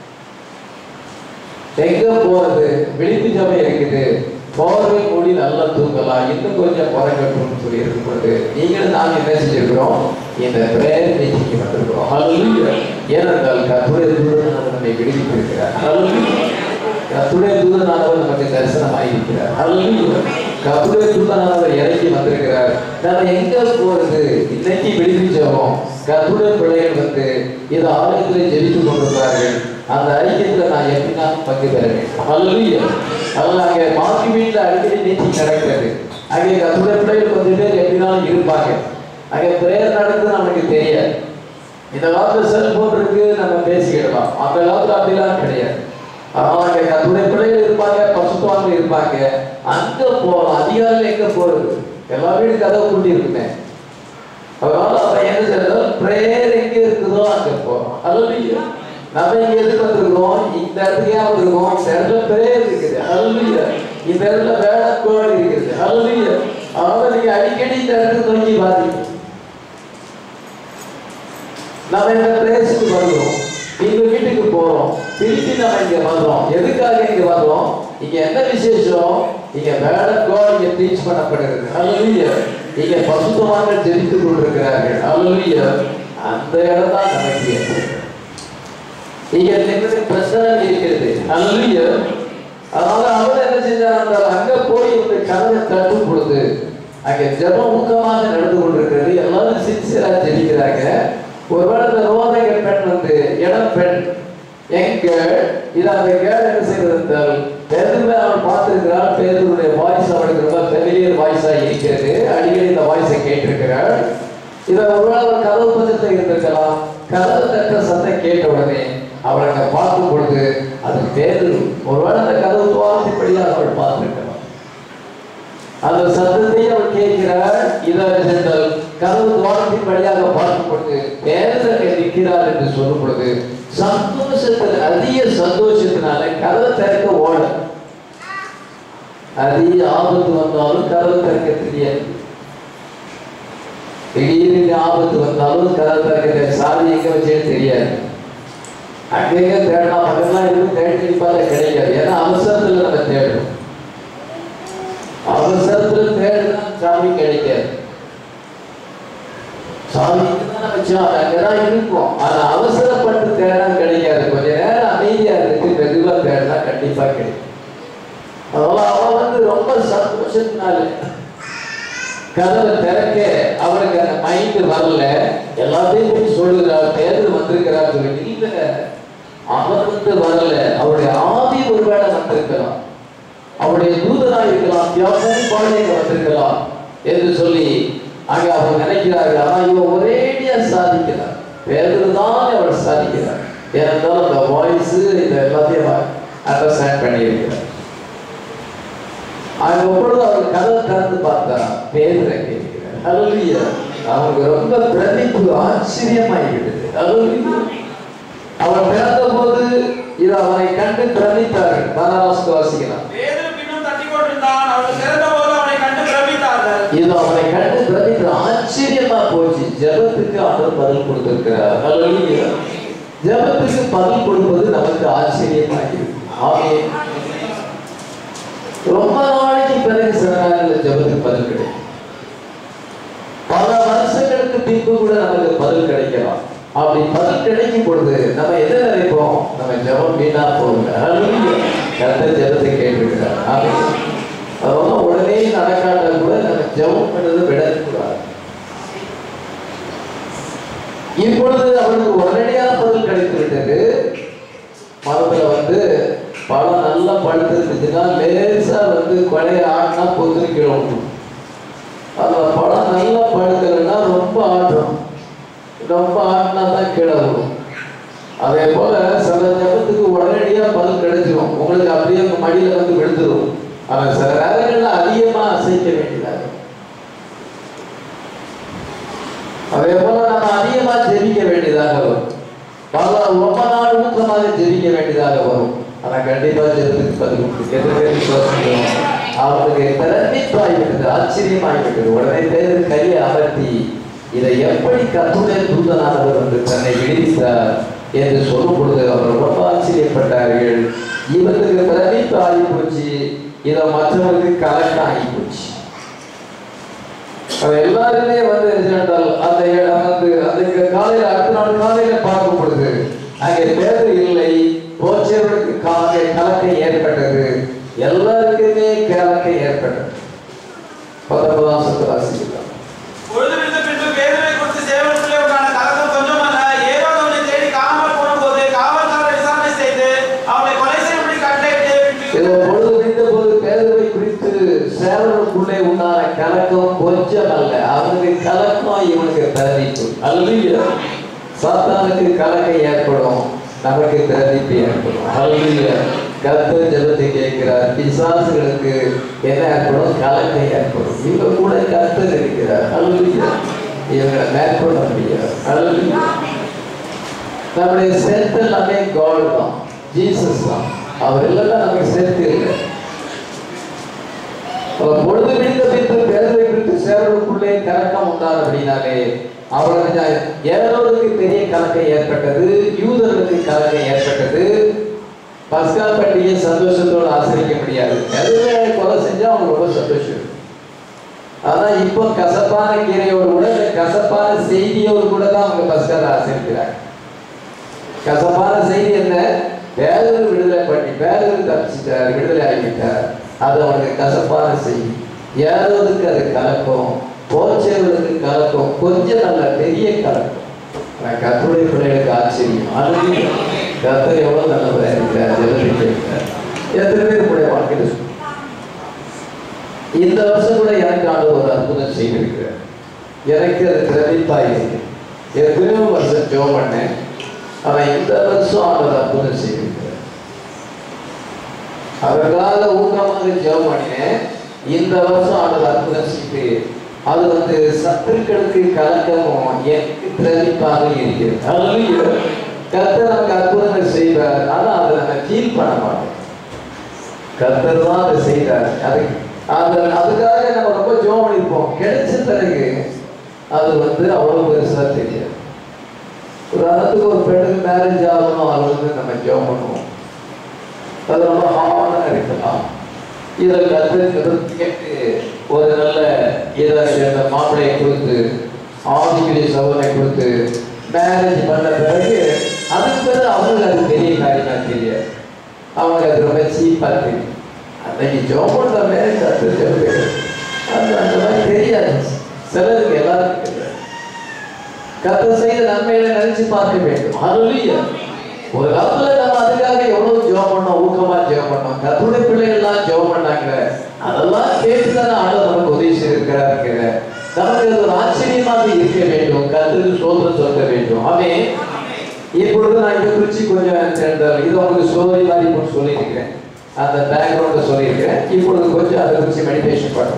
எங்க போறது விழிப்பு ஜபம் இருக்குது போர்வை மூடி நல்லா தூங்கலாம் இன்னும் கொஞ்சம் குறைக்கட்டும்னு சொல்லி இருக்கும்போது நீங்களும் நாங்கள் என்ன செஞ்சிருக்கிறோம் இந்த பிரேயர் மீட்டிங்க்கு வந்திருக்கிறோம் ஹalleluya ஏனென்றால் கத்துடைய தூதனானவர் நம்மை விடுவித்து இருக்கிறார் ஹalleluya கத்துடைய தூதனானவர் நமக்கு தரிசனமாகி இருக்கிறார் ஹalleluya கத்துடைய தூதனானவர் இறங்கி வந்திருக்கிறார் நம்ம எங்க போறது இன்னைக்கு விடுவிச்சோம் கத்துடைய பிள்ளைகள் வந்து இது ஆலயத்தில் ஜெபித்து கொண்டிருக்கிறார்கள் அந்த ஐக்கியத்துல நான் எப்படின்னா பங்கு பெற வேண்டும் ஹalleluya அதனால அங்கே மாற்றி வீட்டில் அடிக்கடி மீட்டிங் நடக்கிறது அங்கே கத்துடைய பிள்ளைகள் கொஞ்சம் பேர் எப்படினாலும் இருப்பாங்க அங்கே பிரேயர் நடக்குது நமக்கு தெரியாது இந்த காலத்துல செல்போன் இருக்கு நம்ம பேசிக்கிடலாம் அந்த காலத்துல அப்படிலாம் கிடையாது அதனால அங்கே கத்துடைய பிள்ளைகள் இருப்பாங்க பசுத்துவாங்க இருப்பாங்க அங்க போகலாம் அதிகாலையில் எங்க போறது எல்லா வீடு கதவு கூட்டி இருக்குமே அதனால அவன் என்ன செய்யறது பிரேயர் எங்க இருக்குதோ அங்க போறோம் அல்லையா நம்ம இங்க எதுக்கு வந்திருக்கோம் இந்த இடத்துக்கு ஏன் வந்திருக்கோம் இந்த இடத்துல பிரேயர் இருக்குது அல்லையா இந்த இடத்துல வேடக்கோடு இருக்குது அல்லையா அதனால நீங்க அடிக்கடி இந்த இடத்துக்கு நோக்கி பாத்தீங்க நம்ம இந்த பிளேஸுக்கு வருகிறோம் எங்க வீட்டுக்கு போறோம் திருப்பி நம்ம இங்க வர்றோம் எதுக்காக இங்க வர்றோம் இங்க என்ன விசேஷம் இங்க வேடக்கோடு இங்க டீச் பண்ணப்படுகிறது அல்லையா இங்க பசுத்தவான்கள் ஜெபித்துக் கொண்டிருக்கிறார்கள் அல்லையா அந்த இடம் தான் நமக்கு ஏற்றது. இங்க நிம்மதி பிரச்சனை இருக்கிறது அல்லையா அதனால அவர் என்ன செஞ்சார் அங்க போய் இந்த கதவை தட்டும் பொழுது அங்க ஜெபம் ஊக்கமாக நடந்து கொண்டிருக்கிறது எல்லாரும் சின்சியரா ஜெபிக்கிறாங்க ஒருவேளை இந்த ரோதக பெண் வந்து இடம் பெண் எங்க இது அந்த கேள் என்ன செய்வது என்றால் பேருமே அவள் பார்த்திருக்கிறாள் பேருடைய வாய்ஸ் அவளுக்கு ரொம்ப ஃபெமிலியர் வாய்ஸா இருக்கிறது அடிக்கடி இந்த வாய்ஸை கேட்டிருக்கிறாள் இதை ஒருவேளை அவர் கதவு பக்கத்தில் இருந்திருக்கலாம் கதவு தட்ட சத்தம் கேட்ட உடனே அவளை அங்க பார்க்கும் பொழுது அது பேரு ஒருவேளை அந்த கதவு துவாரத்தின்படியாக அவள் பார்த்திருக்கலாம் அந்த சத்தத்தை அவள் கேட்கிறாள் இதை சென்றால் கதவு துவாரத்தின் வழியாக பார்க்கும் பொழுது பேரர் அங்கே நிற்கிறார் என்று சொல்லும் பொழுது சந்தோஷத்தில் அதிக சந்தோஷத்தினால கதவை திறக்க ஓட அதிக ஆபத்து வந்தாலும் கதவை திறக்க தெரியாது திடீர்னு ஆபத்து வந்தாலும் கதவை திறக்க சாவி எங்க வச்சேன்னு தெரியாது அங்கங்க தேடலாம் பக்கம்லாம் இருக்கு தேடி நிற்பால கிடைக்காது ஏன்னா அவசரத்துல நம்ம தேடுறோம் அவசரத்துல தேடுனா சாவி கிடைக்காது சாவி தான் வச்சோம் அங்கதான் இருக்கும் ஆனா அவசரப்பட்டு தேடினா கிடைக்காது கொஞ்ச நேரம் அமைதியா இருக்கு மெதுவா தேடினா கண்டிப்பா கிடைக்கும் அதனால அவன் வந்து ரொம்ப சந்தோஷத்தினால கதவை திறக்க அவனுக்கு அந்த மைண்ட் வரல எல்லாத்தையும் போய் சொல்லுகிறார் பேரு வந்திருக்கிறார் சொல்லி இல்ல அவர் வந்து வரல அவருடைய ஆவி ஒருவேளை வந்திருக்கலாம் அவருடைய தூதனா இருக்கலாம் தியாசனி பாளையங்க வந்திருக்கலாம் என்று சொல்லி அங்க அவர் நினைக்கிறார்கள் ஆனா இவன் ஒரேடியா சாதிக்கிறார் பேரு தான் அவர் சாதிக்கிறார் ஏனென்றால் அந்த வாய்ஸ் இந்த எல்லாத்தையும் அண்டர்ஸ்டாண்ட் பண்ணியிருக்கிறார் அங்க பொழுது அவர் கதவை திறந்து பார்த்தாரா பேரை கேட்கிறார் ஹalleluya அவனுக்கு ரொம்ப பிரமிப்பு ஆச்சரியமாகிவிட்டது ஹalleluya அவன் பிறந்த போது இது அவனை கண்டு பிரமித்தார்கள் பதினாறாவது வாசிக்கலாம் பேதுரு பின்னும் தட்டி கொண்டிருந்தான் அவர்கள் திறந்த போது அவனை கண்டு பிரமித்தார்கள் இது அவனை கண்டு பிரமித்து ஆச்சரியமா போச்சு ஜெபத்துக்கு அவர் பதில் கொடுத்திருக்கிறார் ஹalleluya ஜெபத்துக்கு பதில் கொடுப்பது நமக்கு ஆச்சரியமாகி ஆமென் ரொம்ப நாளைக்கு பிறகு சில நேரங்களில் ஜெபத்துக்கு பதில் கிடைக்கும் பல வருஷங்களுக்கு பின்பு கூட நமக்கு பதில் கிடைக்கலாம் அப்படி பதில் கிடைக்கும் பொழுது நம்ம எதை நினைப்போம் நம்ம ஜெபம் வீணா போகல கர்த்தர் ஜெபத்தை கேட்டிருக்கிறார் ஆமென். அதெல்லாம் உடனே நடக்காட்டா கூட நம்ம ஜெபம் பண்ணதை விடக்கூடாது இப்பொழுது அவனுக்கு உடனடியாக பதில் கிடைத்து விட்டது மரத்துல வந்து பழம் நல்லா பழுத்துருந்துச்சுன்னா லேசா வந்து கொலைய ஆடினா பொத்துரு கீழே விட்டுரும். அந்த பழம் நல்லா பழுக்கலைன்னா ரொம்ப ஆட்டும் ரொம்ப ஆடினா தான் கீழே வரும் அதே போல சில ஜபத்துக்கு உடனடியா பதில் கிடைச்சிரும் உங்களுக்கு அப்படியே உங்க மடியில வந்து விழுந்துரும் ஆனா சில நேரங்கள்ல அதிகமா அசைக்க வேண்டியதாக இருக்கும். அதே போல நம்ம அதிகமா ஜெபிக்க வேண்டியதாக வரும் பல ரொம்ப நாள் ஊக்கமாக ஜெபிக்க வேண்டியதாக வரும் ஆனா கண்டிப்பா ஜெபத்துக்கு பதில் உண்டு எத்தனை பேர் விசுவாசிக்கிறோம் அவருக்கு பிரமிப்பாகிவிட்டது ஆச்சரியமாகிவிட்டது உடனே பேர் கையை அமர்த்தி இதை எப்படி கத்துடைய தூதனானவர் வந்து தன்னை விடுவித்தார் என்று சொல்லும் பொழுது அவர் ரொம்ப ஆச்சரியப்பட்டார்கள் இவருக்கு பிரமிப்பு ஆகி போச்சு இதை மற்றவருக்கு கலக்கம் ஆகி போச்சு அவ எல்லாருமே வந்து என்றால் அந்த இடம் வந்து அந்த காலையில அடுத்த நாள் காலையில பார்க்கும் பொழுது அங்கே பேரு இல்லை போச்சவர்களுக்கு காலை கலக்கம் ஏற்பட்டது எல்லாருக்குமே கலக்கம் ஏற்பட்டது பத்தொன்பதாம் சத்து வாசிக்கலாம் பொழுது விழுந்த பின்பு பேதுருவை குறித்து சேவலுக்குள்ளே உண்டான கலக்கம் கொஞ்சமல்ல ஏதோ அவனை தேடி காணாமல் போன போது காவல்காரர் விசாரணை செய்து அவனை கொலை செய்யும்படி கட்டளையிட்டு இதோ பொழுது விழுந்த போது பேருவை குறித்து சேவலுக்குள்ளே உண்டான கலக்கம் கொஞ்சம் அல்ல அவனுக்கு கலக்கம் இவனுக்கு பிரதிப்பு அல்ல சாத்தானுக்கு கலக்கம் ஏற்படும் நமக்கு பிரதிப்பு ஏற்படும் அல்ல கர்த்தர் ஜெபத்தை கேட்கிறார் பிசாசுகளுக்கு என்ன ஏற்படும் கலக்கம் ஏற்படும் இவங்க கூட கர்த்தர் இருக்கிறார் அல்ல இவங்களை மேற்கொள்ள முடியாது அல்ல நம்முடைய செத்து எல்லாமே காட் தான் ஜீசஸ் தான் அவர் இல்லைன்னா நமக்கு செத்து இல்லை அவர் பொழுது விழுந்த பின்பு பேரவை குறித்து சேவலுக்குள்ளே கலக்கம் உண்டான அப்படின்னாலே அவர்களுக்கு ஏரோருக்கு பெரிய கலக்கம் ஏற்பட்டது யூதர்களுக்கு கலக்கம் ஏற்பட்டது பஸ்கா பண்டிகை சந்தோஷத்தோடு ஆசரிக்க முடியாது எதுவே கொலை செஞ்சா அவங்க ரொம்ப சந்தோஷம் ஆனா இப்போ கசப்பான கீரையோடு கூட இந்த கசப்பான செய்தியோடு கூட தான் அவங்க பஸ்கார ஆசிரிக்கிறாங்க கசப்பான செய்தி என்ன பேரர் விடுதலை பண்ணி பேரர் தப்பிச்சிட்டார் விடுதலை ஆகிவிட்டார் அது அவனுக்கு கசப்பான செய்தி ஏறதுக்கு அது கலக்கும் போச்சவர்களுக்கு கலக்கும் கொஞ்சம் நல்ல பெரிய கலக்கும் ஆனா கர்த்தருடைய பிள்ளைகளுக்கு ஆச்சரியம் அது கர்த்தர் எவ்வளவு நல்லவராக இருக்கிறார் ஜெபத்தை கேட்கிறார் எத்தனை பேர் உடைய வாழ்க்கையில் சொல்லு. இந்த வருஷம் கூட எனக்கு ஆண்டு ஒரு அற்புதம் செய்திருக்கிறார் எனக்கு அது கிரமிப்பா இருக்கு எத்தனையோ வருஷம் ஜோம் பண்ணேன் ஆனா இந்த வருஷம் ஆண்டவர் அற்புதம் செய்திருக்கிறார் அதற்காக ஊக்கமாக ஜெபம் பண்ணினேன் இந்த வருஷம் ஆண்டவர் அற்புதம் செய்து அது வந்து சத்துருக்களுக்கு கலக்கமும் எனக்கு பிரமிப்பாக இருக்கிறது Hallelujah. கர்த்தர் நமக்கு அற்புதங்கள் செய்வார் ஆனா அதை நம்ம ஃபீல் பண்ண மாட்டோம் கர்த்தர் தான் அதை செய்தார் அதுக்கு அந்த அதுக்காக நம்ம ரொம்ப ஜோம் பண்ணியிருப்போம் கிடைச்ச பிறகு அது வந்து அவ்வளவு பெருசா தெரியாது உதாரணத்துக்கு ஒரு பெண்ணுக்கு மேரேஜ் ஆகணும் அது வந்து நம்ம ஜோம் பண்ணுவோம் அது ரொம்ப ஹார்டாக இருக்கலாம் இதில் கற்று கேட்டு ஒரு நல்ல இதை சேர்ந்த மாப்பிள்ளையை கொடுத்து ஆதிக்குரிய சகோதரை கொடுத்து மேரேஜ் பண்ண பிறகு அதுக்கு பிறகு அவங்களுக்கு அது பெரிய காரியமா தெரியாது அவங்க அது ரொம்ப சீப்பாக தெரியும் அன்னைக்கு ஜோம் பண்ணுற மேரேஜ் கற்று ஜோம் அது அந்த மாதிரி தெரியாது சிலருக்கு எல்லாருக்கும் தெரியாது கத்த செய்த நன்மைகளை நினைச்சு பார்க்க வேண்டும் ஹalleluya ஒரு காலத்துல நம்ம அதுக்காக எவ்வளவு ஜெபம் பண்ணோம் ஊக்கமா ஜெபம் பண்ணோம் கத்துடைய பிள்ளைகள் எல்லாம் ஜெபம் பண்ணாங்க அதெல்லாம் கேட்டுதானே ஆண்டவர் நமக்கு உதவி செய்திருக்கிறார் நமக்கு அது ஒரு ஆச்சரியமாக இருக்க வேண்டும் கத்துக்கு சோதனை சொல்ல வேண்டும் ஆமே இப்பொழுது நான் இதை குறிச்சு கொஞ்சம் சேர்ந்தால் இது உங்களுக்கு ஸ்டோரி மாதிரி இப்போ சொல்லியிருக்கிறேன் அந்த பேக்ரவுண்டை சொல்லியிருக்கிறேன் இப்பொழுது கொஞ்சம் அதை குறிச்சு மெடிடேஷன் பண்ணுறோம்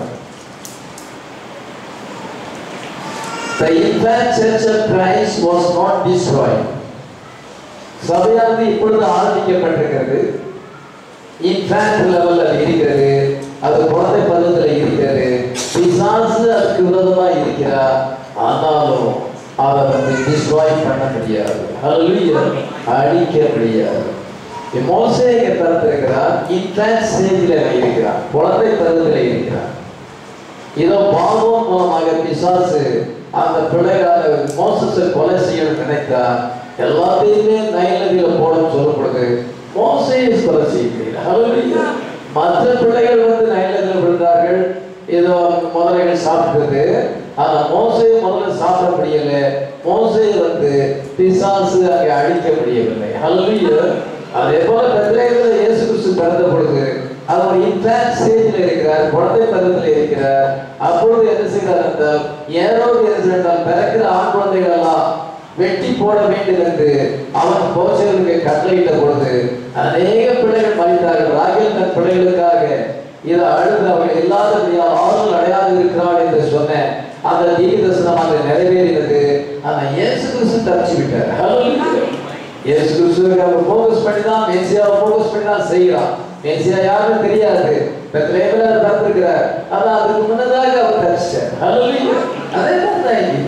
The infant church of Christ was not destroyed. சபையானது இப்பொழுது ஆரம்பிக்கப்பட்டிருக்கிறது இன்ஃபேண்ட் லெவல்ல இருக்கிறது அது குழந்தை பருவத்தில் இருக்கிறது பிசாசு அதுக்கு விரோதமாக இருக்கிறார் ஆனாலும் அதை வந்து டிஸ்ட்ராய் பண்ண முடியாது Hallelujah. அழிக்க முடியாது மோசே இங்கே பிறந்திருக்கிறார் இன்ஃபேண்ட் ஸ்டேஜில் இருக்கிறார் குழந்தை பருவத்தில் இருக்கிறார் இதோ பாவம் மூலமாக பிசாசு அந்த பிள்ளைகளை மோசஸை கொலை செய்யணும்னு நினைத்தா எல்லாத்தையுமே நைல் நதியில போடணும்னு சொல்லப்படுது மோசையை கொலை செய்கிறீர்கள் மற்ற பிள்ளைகள் வந்து நைல் நதியில் விழுந்தார்கள் ஏதோ முதலைகள் சாப்பிட்டது ஆனா மோசையை முதல்ல சாப்பிட முடியல மோசையை வந்து பிசாசு அங்கே அழிக்க முடியவில்லை ஹல்லுயா அதே போல பெத்ரேகத்தில் இயேசு கிறிஸ்து பிறந்த பொழுது அவர் ஒரு இன்ஃபேன்ட் ஸ்டேஜில் இருக்கிறார் குழந்தை பருவத்தில் இருக்கிறார் அப்பொழுது என்ன செய்கிறார் என்றால் ஏரோது என்ன செய்தால் பிறக்கிற ஆண் குழந்தைகள் எல்லாம் வெட்டி போட வேண்டும் என்று அவன் போச்சர்களுக்கு கட்டளையிட்ட பொழுது அநேக பிள்ளைகள் மறித்தார்கள் ராகில் தன் பிள்ளைகளுக்காக இதை அழுது அவர்கள் இல்லாதபடியால் ஆறுதல் அடையாது இருக்கிறாள் என்று சொன்ன அந்த தீர்க்க தரிசனம் அங்கு நிறைவேறினது ஆனா இயேசு கிறிஸ்து தப்பிச்சு விட்டார் Hallelujah. இயேசு கிறிஸ்துவுக்கு அவர் ஃபோக்கஸ் பண்ணி தான் மேசியாவை ஃபோக்கஸ் பண்ணி தான் செய்கிறான் மேசியா யாருன்னு தெரியாது பெத்லேமில் அவர் பிறந்திருக்கிறார் ஆனா அதுக்கு முன்னதாக அவர் தரிச்சிட்டார் Hallelujah. அதே மாதிரி தான் இங்கே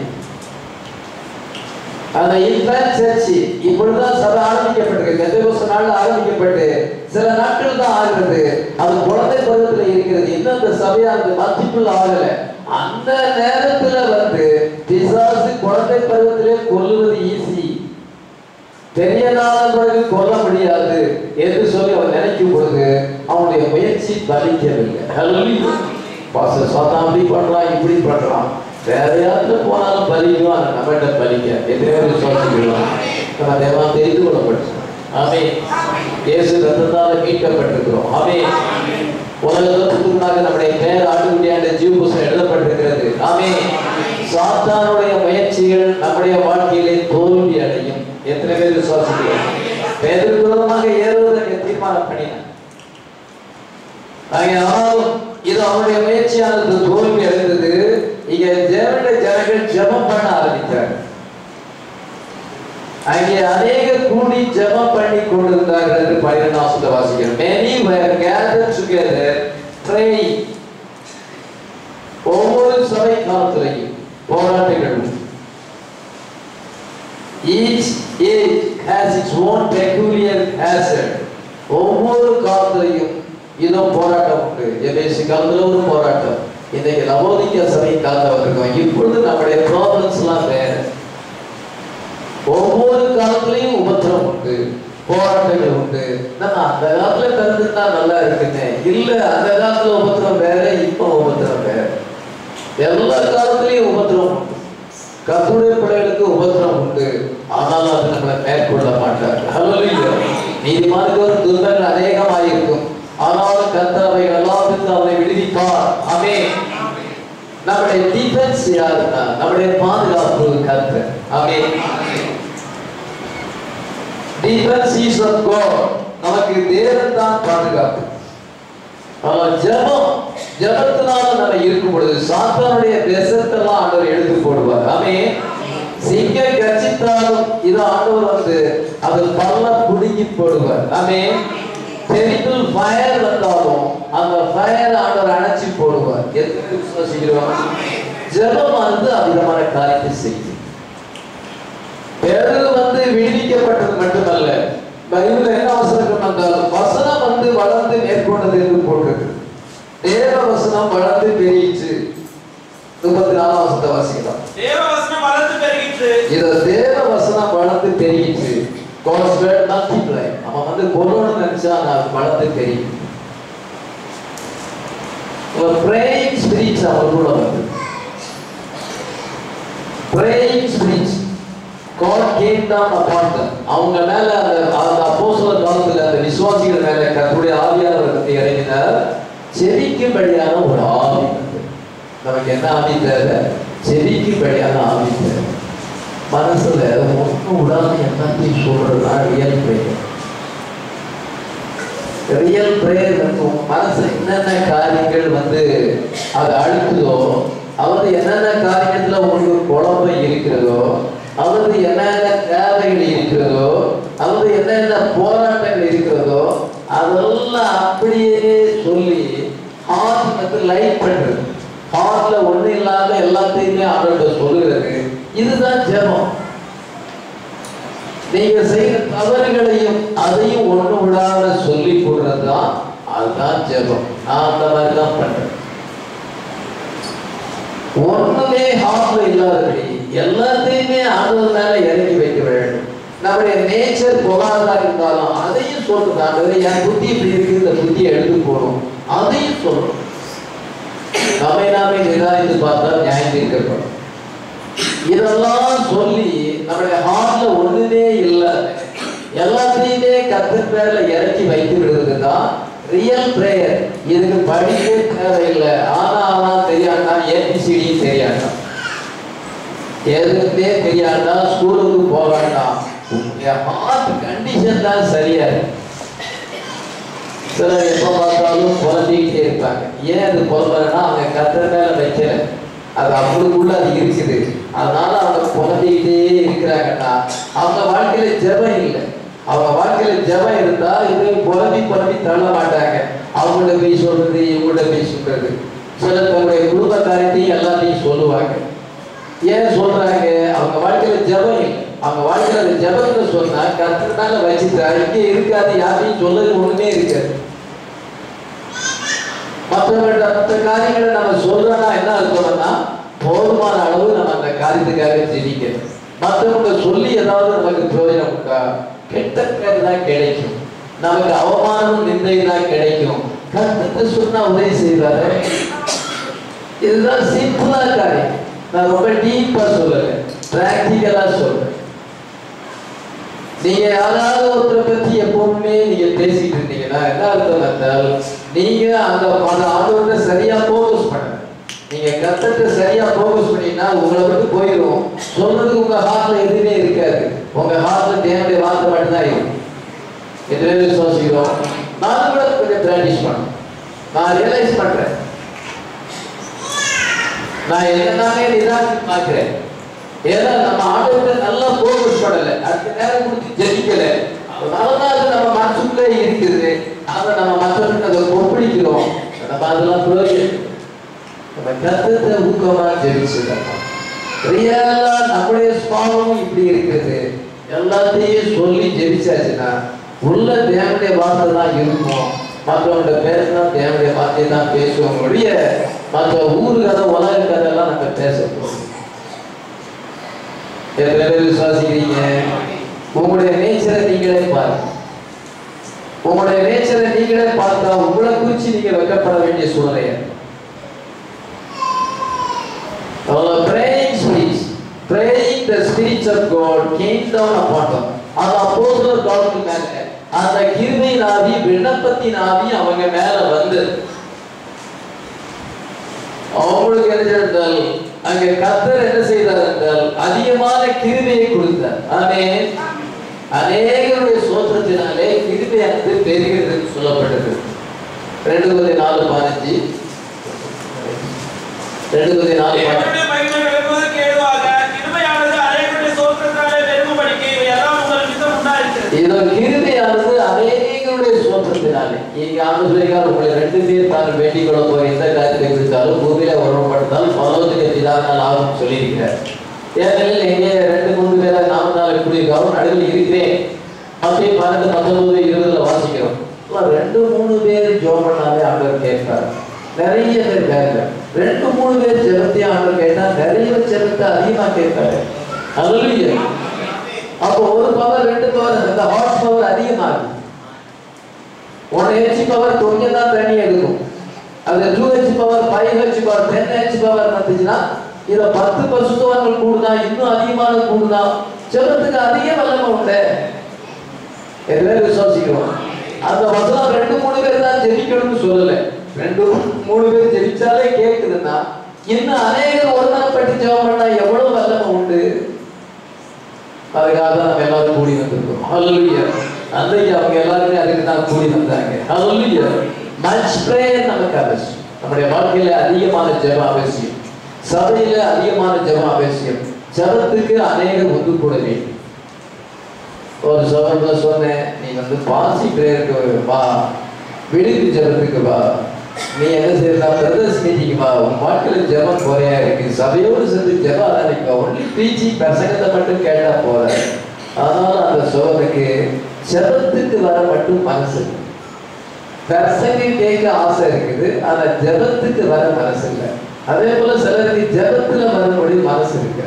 அந்த இன்ஃபேன்ட் சர்ச் இப்பொழுதுதான் சபை ஆரம்பிக்கப்பட்டிருக்கு பெந்தகோஸ்து நாள்ல ஆரம்பிக்கப்பட்டு சில நாட்கள் தான் ஆகிறது அது குழந்தை பருவத்துல இருக்கிறது இன்னும் அந்த சபையானது மல்டிபிள் ஆகல அந்த நேரத்துல வந்து பிசாசு குழந்தை பருவத்திலே கொல்லுவது ஈஸி பெரியதான பிறகு கொல்ல முடியாது என்று சொல்லி அவன் நினைக்கும் பொழுது அவனுடைய முயற்சி பலிக்கவில்லை Hallelujah. பாஸ்டர் சொன்னா அப்படி பண்றான் இப்படி பண்றான் வேற யாருல போனாலும் பலிக்கும் அதை நம்மகிட்ட பலிக்க எத்தனை பேர் சொல்லிக்கலாம் நம்ம தேவா தெரிந்து கொள்ளப்பட்டோம் ஆமே இயேசு ரத்தத்தால மீட்கப்பட்டிருக்கிறோம் ஆமே உலகத்துக்கு முன்னாக நம்முடைய பேர் ஆட்டுக்குட்டியாண்ட ஜீவ புஸ்தகம் எழுதப்பட்டிருக்கிறது ஆமே சாத்தானுடைய முயற்சிகள் நம்முடைய வாழ்க்கையிலே தோல்வி அடையும் எத்தனை பேர் விசுவாசிக்கிறோம் பேருக்கு விரோதமாக ஏறுவதற்கு தீர்மானம் பண்ணினார் ஆகிய ஆனாலும் இது அவருடைய முயற்சியானது தோல்வி அடைந்தது இங்க தேவனுடைய ஜனங்கள் ஜெபம் பண்ண ஆரம்பித்தார் அங்கே அநேக கூடி ஜெபம் பண்ணி கொண்டிருந்தார்கள் என்று பன்னிரெண்டாம் வாசிக்கிறோம் many were gathered together praying ஒவ்வொரு சபை காலத்திலையும் போராட்டங்களும் each age has its own peculiar hazard ஒவ்வொரு காலத்திலையும் இதோ போராட்டம் உண்டு எபேசி காலத்துல ஒரு போராட்டம் இன்னைக்கு நவோதிக்க சபை காத்தவர் இருக்கோம் இப்பொழுது நம்முடைய ப்ராப்ளம்ஸ் எல்லாம் வேற ஒவ்வொரு காலத்திலையும் உபத்திரம் உண்டு போராட்டங்கள் உண்டு நம்ம அந்த காலத்துல பிறந்துட்டா நல்லா இருக்குன்னு இல்ல அந்த காலத்துல உபத்திரம் வேற இப்ப உபத்திரம் வேற எல்லா காலத்திலையும் உபத்திரம் உண்டு கத்துடைய பிள்ளைகளுக்கு உபத்திரம் உண்டு ஆனால் அது நம்மளை மேற்கொள்ள மாட்டார் ஹalleluya நீதிமானுக்கு ஒரு துன்பங்கள் அநேகமாயிருக்கும் ஆனாலும் கர்த்தர் அவைகள் எல்லாத்துக்கும் அவரை விடுவிப்பார் ஆமென் நம்முடைய டிஃபென்ஸ் யாருன்னா நம்முடைய பாதுகாப்பு கர்த்தர் ஆமென் டிஃபென்ஸ் இஸ் ஆஃப் காட் நமக்கு தேவன் தான் பாதுகாப்பு ஆனால் ஜெபம் ஜெபத்தினால நம்ம இருக்கும் பொழுது சாத்தானுடைய விஷத்தெல்லாம் ஆண்டவர் எடுத்து போடுவார் ஆமே சிங்க கட்சித்தாலும் இது ஆண்டவர் வந்து அது பல்ல புடுங்கி போடுவார் ஆமே டெரிபிள் ஃபயர் வந்தாலும் அந்த ஃபயர் ஆண்டவர் அணைச்சி போடுவார் எத்தனை விசுவாசிக்கிறோம் ஜெபம் வந்து அவ்விதமான காரியத்தை செய்யும் பேரு வந்து விடுவிக்கப்பட்டது மட்டுமல்ல பைபிள் என்ன வசனம் வந்தால் வசனம் வந்து வளர்ந்து மேற்கொண்டது என்று போட்டிருக்கு தேவ வசனம் வளர்ந்து பெருகிச்சு முப்பத்தி நாலாம் வசனத்தை வாசிக்கலாம் தேவ வசனம் வளர்ந்து பெருகிற்று இத தேவ வசனம் வளர்ந்து பெருகிச்சு God's word multiply அவன் வந்து கொல்லணும்னு நினைச்சா நான் வளர்ந்து பெருகி ஒரு praying spirits அவன் கூட வந்து praying spirits God came down upon them அவங்க மேல அந்த அந்த அப்போஸ்தலர் காலத்துல அந்த விசுவாசிகள் மேல கர்த்தருடைய ஆவியானவர் வந்து இறங்கினார் செவிக்கும்படியான ஒரு ஆவி வந்து நமக்கு என்ன ஆவி தேவை செவிக்கும்படியான ஆவி தேவை மனசுல ஒன்றும் விடாம எல்லாத்தையும் சொல்றதுனா ரியல் பிரேயர் ரியல் பிரேயர் வந்து உங்க மனசுல என்னென்ன காரியங்கள் வந்து அதை அழுத்துதோ அவது என்னென்ன காரியத்துல உங்களுக்கு குழப்பம் இருக்கிறதோ அவது என்னென்ன தேவைகள் இருக்கிறதோ அவது என்னென்ன போராட்டங்கள் இருக்கிறதோ அதெல்லாம் அப்படியே சொல்லி ஹார்ட் வந்து லைட் பண்றது ஹார்ட்ல ஒண்ணு இல்லாத எல்லாத்தையுமே ஆண்டவர்கிட்ட சொல்லுகிறது இதுதான் ஜெபம் நீங்க செய்யற தவறுகளையும் அதையும் ஒண்ணு விடாத சொல்லி கொடுறது தான் அதுதான் ஜெபம் நான் அந்த மாதிரி தான் பண்றேன் ஒண்ணுமே ஹார்ட்ல இல்லாதபடி எல்லாத்தையுமே ஆண்டவர் மேல இறங்கி வைக்க வேண்டும் நம்முடைய நேச்சர் பொருளாதாரம் இருந்தாலும் அதையும் சொல்லணும் ஆண்டவரே என் புத்தி இப்படி இருக்கு இந்த புத்தியை எடுத்து போகணும் அதையும் சொல்லணும் நம்மை நாமே நிதானித்து பார்த்தால் நியாயம் தீர்க்கப்படும் இதெல்லாம் சொல்லி நம்முடைய ஹார்ட்ல ஒண்ணுமே இல்லை எல்லாத்தையுமே கத்தர் பேர்ல இறக்கி வைத்து விடுறது தான் ரியல் பிரேயர் இதுக்கு படிப்பே தேவையில்லை ஆனா ஆனா தெரியாண்டா ஏபிசிடியும் தெரியாண்டா எதுவுமே தெரியாண்டா ஸ்கூலுக்கு போக வேண்டாம் உங்க ஹார்ட் கண்டிஷன் தான் சரியா இருக்கு சிலர் எப்ப பார்த்தாலும் புலம்பிக்கிட்டே இருப்பாங்க ஏன் அது புலம்புறேன்னா அவங்க கத்தர் மேல வைக்கல அது அவங்களுக்குள்ள அது இருக்குது அதனால அவங்க புலம்பிக்கிட்டே இருக்கிறாங்கன்னா அவங்க வாழ்க்கையில ஜெபம் இல்லை அவங்க வாழ்க்கையில ஜெபம் இருந்தா இது புலம்பி புலம்பி தள்ள மாட்டாங்க அவங்கள்ட்ட போய் சொல்றது இவங்கள்ட்ட போய் சொல்றது சிலர் தங்களுடைய குடும்ப காரியத்தையும் எல்லாத்தையும் சொல்லுவாங்க ஏன் சொல்றாங்க அவங்க வாழ்க்கையில ஜெபம் இல்லை அவங்க வாழ்க்கையில அந்த ஜெபத்தை சொன்னா கத்தர் மேல வச்சுட்டா இங்கே இருக்காது யாரையும் சொல்லது ஒண்ணுமே இருக்காது மற்றவர்கள்ட்ட மற்ற காரியங்களை நம்ம சொல்றோம்னா என்ன அர்த்தம்னா போதுமான அளவு நம்ம அந்த காரியத்துக்காக ஜெபிக்கணும் மற்றவங்க சொல்லி ஏதாவது நமக்கு பிரயோஜனம் உண்டா கெட்ட பேர் தான் கிடைக்கும் நமக்கு அவமானம் நிந்தை தான் கிடைக்கும் கருத்து சொன்னா உதவி செய்வாரு இதுதான் சிம்பிளா காரியம் நான் ரொம்ப டீப்பா சொல்லல பிராக்டிக்கலா சொல்றேன் நீங்க யாராவது ஒருத்தரை பத்தி எப்பவுமே நீங்க பேசிட்டு இருந்தீங்கன்னா என்ன அர்த்தம் என்றால் நீங்க அந்த அந்த ஆண்டவர்கிட்ட சரியா போக்கஸ் பண்ண நீங்க கத்தத்தை சரியா போக்கஸ் பண்ணீங்கன்னா உங்களை விட்டு போயிடும் சொல்றதுக்கு உங்க ஹார்ட்ல எதுவுமே இருக்காது உங்க ஹார்ட்ல தேவனுடைய வார்த்தை மட்டும்தான் இருக்கும் எதுவே விசுவாசிக்கிறோம் நான் கூட கொஞ்சம் பிராக்டிஸ் பண்ணேன் நான் ரியலைஸ் பண்றேன் நான் என்னன்னாலே நிதானித்து பார்க்கிறேன் ஏன்னா நம்ம ஆண்டவர்கிட்ட நல்லா போக்கஸ் பண்ணல அடுத்த நேரம் கொடுத்து ஜெபிக்கல அதனாலதான் அது நம்ம மனசுக்குள்ளே இருக்குது அதை நம்ம மற்றவங்க அதை ஒப்படைக்கிறோம் நம்ம அதெல்லாம் பிரயோஜனம் நம்ம கத்தத்தை ஊக்கமா ஜெபிச்சுக்கலாம் ரியலா நம்முடைய சுவாபமும் இப்படி இருக்குது எல்லாத்தையும் சொல்லி ஜெபிச்சாச்சுன்னா உள்ள தேவனுடைய வார்த்தை தான் இருக்கும் மற்றவங்க பேசினா தேவனுடைய வார்த்தையை தான் பேசுவோம் ஒழிய மற்ற ஊரு கதை உலக கதையெல்லாம் நம்ம பேசப்போம் எத்தனை பேர் விசுவாசிக்கிறீங்க உங்களுடைய நேச்சரை நீங்களே பாருங்க உங்களுடைய நேச்சரை நீங்களே பார்த்தா உங்களை குறிச்சு நீங்க வெக்கப்பட வேண்டிய சூழ்நிலை praying spirits praying the spirits of God came down upon them அந்த அப்போஸ்தலர் காலத்துக்கு மேல அந்த கிருபையின் ஆவி விண்ணப்பத்தின் ஆவி அவங்க மேல வந்து அவங்களுக்கு என்ன செய்தால் அங்க கர்த்தர் என்ன செய்தார் என்றால் அதிகமான கிருபையை கொடுத்தார் ஆமே அநேகருடைய சோத்திரத்தினாலே கிருபையானது பெருகிறது என்று சொல்லப்பட்டது ரெண்டு பதி நாலு பதினஞ்சு ரெண்டு பதி நாலு பதினஞ்சு தேவனுடைய மகிமை விளங்குவதற்கு ஏதுவாக கிருபையானது அநேகருடைய சோத்திரத்தினாலே பெருகும்படிக்கு இவை எல்லாம் உங்கள் நிமித்தம் உண்டாயிருக்கிறது. இதோ கிருபையானது அநேகருடைய சோத்திரத்தினாலே இங்க ஆண்டுகள் உங்களை ரெண்டு பேர் தான் வேண்டிக் கொள்ள போற எந்த காரியத்தை குறித்தாலும் பூமியில உருவப்படுத்தால் பலவத்துக்கு பிதாவினால் ஆகும் சொல்லியிருக்கிறார் ஏனெனில் எங்கே ரெண்டு மூணு பேரை நாம நாள் கூடியிருக்காரோ நடுவில் இருக்கிறேன் மத்திய பன்னெண்டு பத்தொன்பது இருபதுல வாசிக்கிறோம் அப்ப ரெண்டு மூணு பேர் ஜோம் பண்ணாலே ஆண்டவர் கேட்பார் நிறைய பேர் கேட்கல ரெண்டு மூணு பேர் ஜெபத்தையும் ஆண்டவர் கேட்டா நிறைய ஜெபத்தை அதிகமா கேட்பாரு அல்லையா அப்போ ஒரு பவர் ரெண்டு பவர் இந்த ஹார்ஸ் பவர் அதிகமாகும் ஒன் ஹெச் பவர் கொஞ்சம் தான் தண்ணி எடுக்கும் அது two H power five H power ten H power வந்துச்சுன்னா இதுல பத்து பசுத்தவர்கள் கூடுதா இன்னும் அதிகமான கூடுதா ஜெபத்துக்கு அதிக வல்லமை உண்டு எதுவே விசுவாசிக்கிறோம் அந்த வசனம் ரெண்டு மூணு பேர் தான் ஜெபிக்கணும்னு சொல்லல ரெண்டு மூணு பேர் ஜெபிச்சாலே கேக்குதுன்னா இன்னும் அநேகர் ஒருமனப்பட்டு ஜெபம் பண்ணா எவ்வளவு வல்லமை உண்டு அதுக்காக தான் நம்ம எல்லாரும் கூடி வந்திருக்கோம் ஹalleluya அன்றைக்கு அவங்க எல்லாருமே அதுக்கு தான் கூடி வந்தாங்க ஹalleluya மச் பிரேயர் நமக்கு அவசியம் நம்முடைய வாழ்க்கையில அதிகமான ஜெபம் அவசியம் சபையில அதிகமான ஜெபம் அவசியம் ஜெபத்துக்கு அநேகர் ஒன்று கூட வேண்டும் ஒரு சபையில சொன்னேன் நீ வந்து பாசி பிரேயருக்கு வா விடுதி ஜெபத்துக்கு வா நீ என்ன செய்யலாம் பிரதர்ஸ் மீட்டிங் வா உன் வாழ்க்கையில ஜெபம் குறையா இருக்கு சபையோடு சேர்ந்து ஜெபம் ஆரம்பிக்க ஒன்லி பிரீச்சி பிரசங்கத்தை மட்டும் கேட்டா போற அதனால அந்த சோதனைக்கு ஜெபத்துக்கு வர மட்டும் மனசு இல்லை. பிரசங்கம் கேட்க ஆசை இருக்குது ஆனா ஜெபத்துக்கு வர மனசு இல்லை அதே போல சிலருக்கு ஜெபத்துல வரும்படி மனசு இருக்கு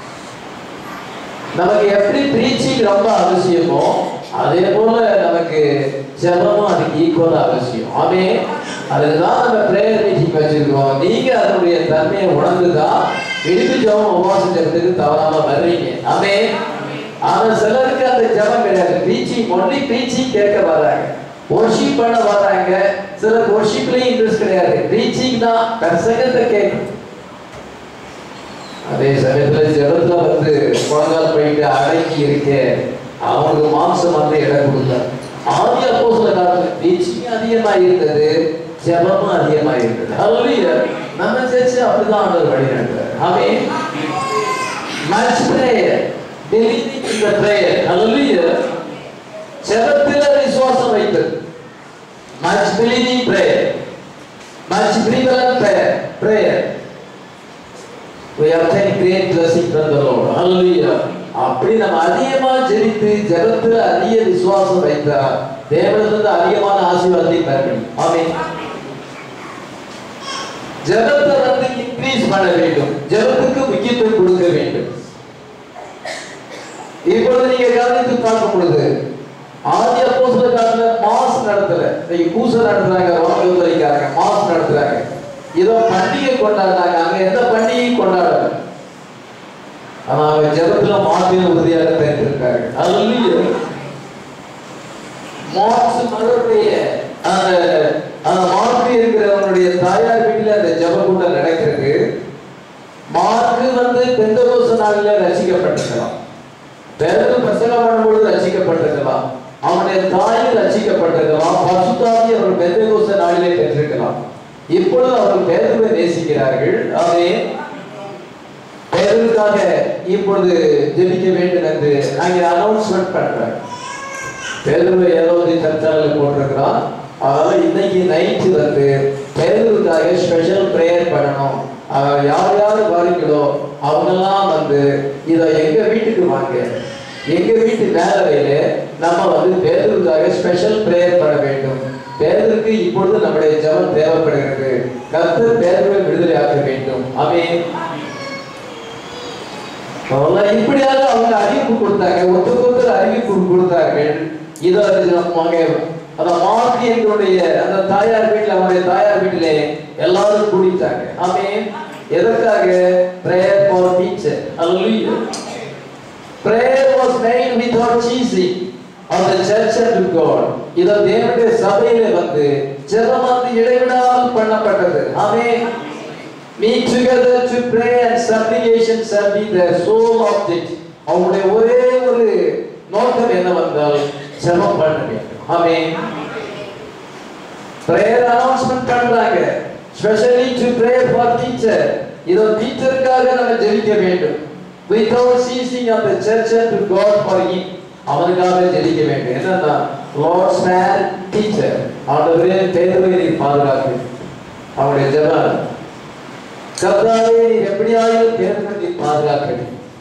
நமக்கு எப்படி பிரீச்சிங் ரொம்ப அவசியமோ அதே போல நமக்கு ஜெபமும் அதுக்கு ஈக்குவலா அவசியம் ஆமே அதுதான் நம்ம பிரேயர் மீட்டிங் வச்சிருக்கோம் நீங்க அதனுடைய தன்மையை உணர்ந்துதான் விடுப்பு ஜெபம் உபவாச ஜெபத்துக்கு தவறாம வர்றீங்க ஆமே ஆனா சிலருக்கு அந்த ஜெபம் கிடையாது பிரீச்சிங் ஒன்லி பிரீச்சிங் கேட்க வர்றாங்க ஒர்ஷிப் பண்ண வர்றாங்க சிலர் ஒர்ஷிப்லயும் இன்ட்ரெஸ்ட் கிடையாது பிரீச்சிங் தான் பிரசங்கத்தை கேட்கணும் அதே சமயத்துல ஜெபத்துல வந்து முழங்கால் போயிட்டு அடங்கி இருக்க அவனுக்கு மாம்சம் வந்து இடம் கொடுத்தார் ஆதி அப்போ சில காலத்துல டீச்சிங் அதிகமா இருந்தது ஜெபமும் அதிகமா இருந்தது ஹalleluya நம்ம சேர்ச்சு அப்படிதான் ஆண்டவர் வழி நடத்துறாரு ஆமென் much prayer believing in the prayer hallelujah ஜெபத்துல விசுவாசம் வைத்தது much believing prayer much prevalent prayer prayer we obtain great blessing from the Lord. Hallelujah. அப்படி நம்ம அதிகமா ஜெபித்து ஜெபத்துல அதிக விசுவாசம் வைத்தா தேவனிலிருந்து அதிகமான ஆசீர்வாதத்தை பெற முடியும் ஆமென் ஜெபத்தை வந்து இன்க்ரீஸ் பண்ண வேண்டும் ஜெபத்துக்கு முக்கியத்துவம் கொடுக்க வேண்டும் இப்பொழுது நீங்க கவனித்து பார்க்கும் பொழுது ஆதி அப்போ சில காலத்துல மாஸ் நடத்தல இன்னைக்கு பூசை நடத்துறாங்க ரோமலிக்காரங்க மாஸ் நடத்துறாங்க ஏதோ பண்டிகை கொண்டாடுறாங்க அங்க எந்த பண்டிகையும் கொண்டாடல ஆனா அவங்க ஜெபத்துல மாத்திர உறுதியாக தெரிந்திருக்காங்க அல்ல மார்க்ஸ் மகளுடைய அந்த அந்த மார்க்கு இருக்கிறவனுடைய தாயார் வீட்டில் அந்த ஜெப கூட்டம் நடக்கிறது மார்க்கு வந்து பெந்தகோச நாளில் ரசிக்கப்பட்டிருக்கலாம் பிறகு பிரசங்கம் பண்ணும்பொழுது ரசிக்கப்பட்டிருக்கலாம் அவனுடைய தாயும் ரசிக்கப்பட்டிருக்கலாம் பசுத்தாவி அவர் பெந்தகோச நாளிலே பெற்றிருக்கலாம் இப்பொழுது அவர்கள் பேருவை நேசிக்கிறார்கள் அவை பேருக்காக இப்பொழுது ஜெபிக்க வேண்டும் என்று அங்கே அனௌன்ஸ்மெண்ட் பண்றாங்க பேருவை ஏதாவது சர்ச்சாலையில் போட்டிருக்கிறான் அதனால இன்னைக்கு நைட்டு வந்து பேருக்காக ஸ்பெஷல் ப்ரேயர் பண்ணணும் அஹ் யார் யார் வரீங்களோ அவங்கெல்லாம் வந்து இதை எங்க வீட்டுக்கு வாங்க எங்க வீட்டு வேலையில நம்ம வந்து பேருக்காக ஸ்பெஷல் ப்ரேயர் பண்ண வேண்டும் பேதருக்கு இப்பொழுது நம்முடைய ஜெபம் தேவைப்படுகிறது கர்த்தர் பேதர்களை விடுதலை ஆக்க வேண்டும் ஆமென் அவங்கெல்லாம் இப்படியாக அவங்க அறிவிப்பு கொடுத்தாங்க ஒருத்தருக்கு ஒருத்தர் அறிவிப்பு கொடுத்தார்கள் இதோ இது நமக்கு அந்த மார்க் எங்களுடைய அந்த தாயார் வீட்டில் அவருடைய தாயார் வீட்டிலே எல்லாரும் கூடிட்டாங்க ஆமென் எதற்காக prayer for teacher hallelujah prayer was made without ceasing of the church and God இதோ தேவனுடைய சபையிலே வந்து ஜெபம் வந்து இடைவிடாமல் பண்ணப்பட்டது ஆமென் meet together to pray and supplication shall be the sole object அவங்களுடைய ஒரே ஒரு நோக்கம் என்னவென்றால் ஜெபம் பண்ண வேண்டும் ஆமென் prayer announcement பண்றாங்க especially to pray for teacher இதோ டீச்சருக்காக நம்ம ஜெபிக்க வேண்டும் without ceasing of the church and to God for him அவனுக்காக ஜெபிக்க வேண்டும் என்னன்னா லார்ட் ஸ்பேர் டீச்சர் ஆண்டவரே பேதுவை நீ பாதுகாக்கு அவனுடைய ஜெபம் கர்த்தாவே நீ எப்படியாயும் பேதுவை நீ பாதுகாக்க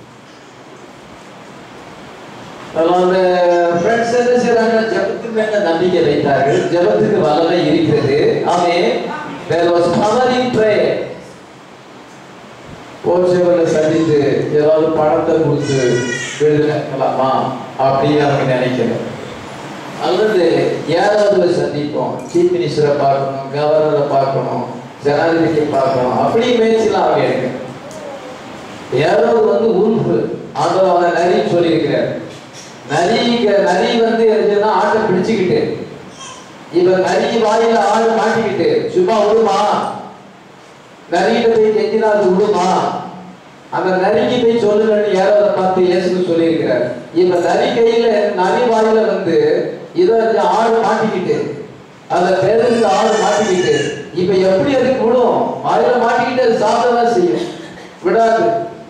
அந்த ஃப்ரெண்ட்ஸ் என்ன செய்றாங்க ஜெபத்துக்கு மேல நம்பிக்கை வைத்தார்கள் ஜெபத்துக்கு வல்லமை இருக்கிறது ஆமே there was power in prayer போர்ச்சேவர்ல சந்தித்து ஏதாவது பணத்தை கொடுத்து விடுதலாமா அப்படின்னு அவங்க நினைக்கிறேன் அல்லது ஏதாவது சந்திப்போம் சீஃப் மினிஸ்டரை பார்க்கணும் கவர்னரை பார்க்கணும் ஜனாதிபதியை பார்க்கணும் அப்படி முயற்சிலாம் அவங்க எடுக்க ஏதாவது வந்து உறுப்பு ஆண்டவர் அவனை நரின்னு சொல்லியிருக்கிறார் நரி நரி வந்து எதுனா ஆட்டை பிடிச்சுக்கிட்டு இப்ப நரி வாயில ஆடு மாட்டிக்கிட்டு சும்மா விடுமா நரிகிட்ட போய் கெஞ்சினா அது விடுமா அந்த நரிக்கு போய் சொல்லுங்கன்னு யாரோ அதை பார்த்து இயேசுக்கு சொல்லியிருக்கிறார் இப்ப நரி கையில நரி வாயில வந்து இதோ இந்த ஆடு மாட்டிக்கிட்டு அந்த பேருக்கு ஆடு மாட்டிக்கிட்டு இப்ப எப்படி அதுக்கு விடும் வாயில மாட்டிக்கிட்டு அது சாப்பிடதான் செய்யும் விடாது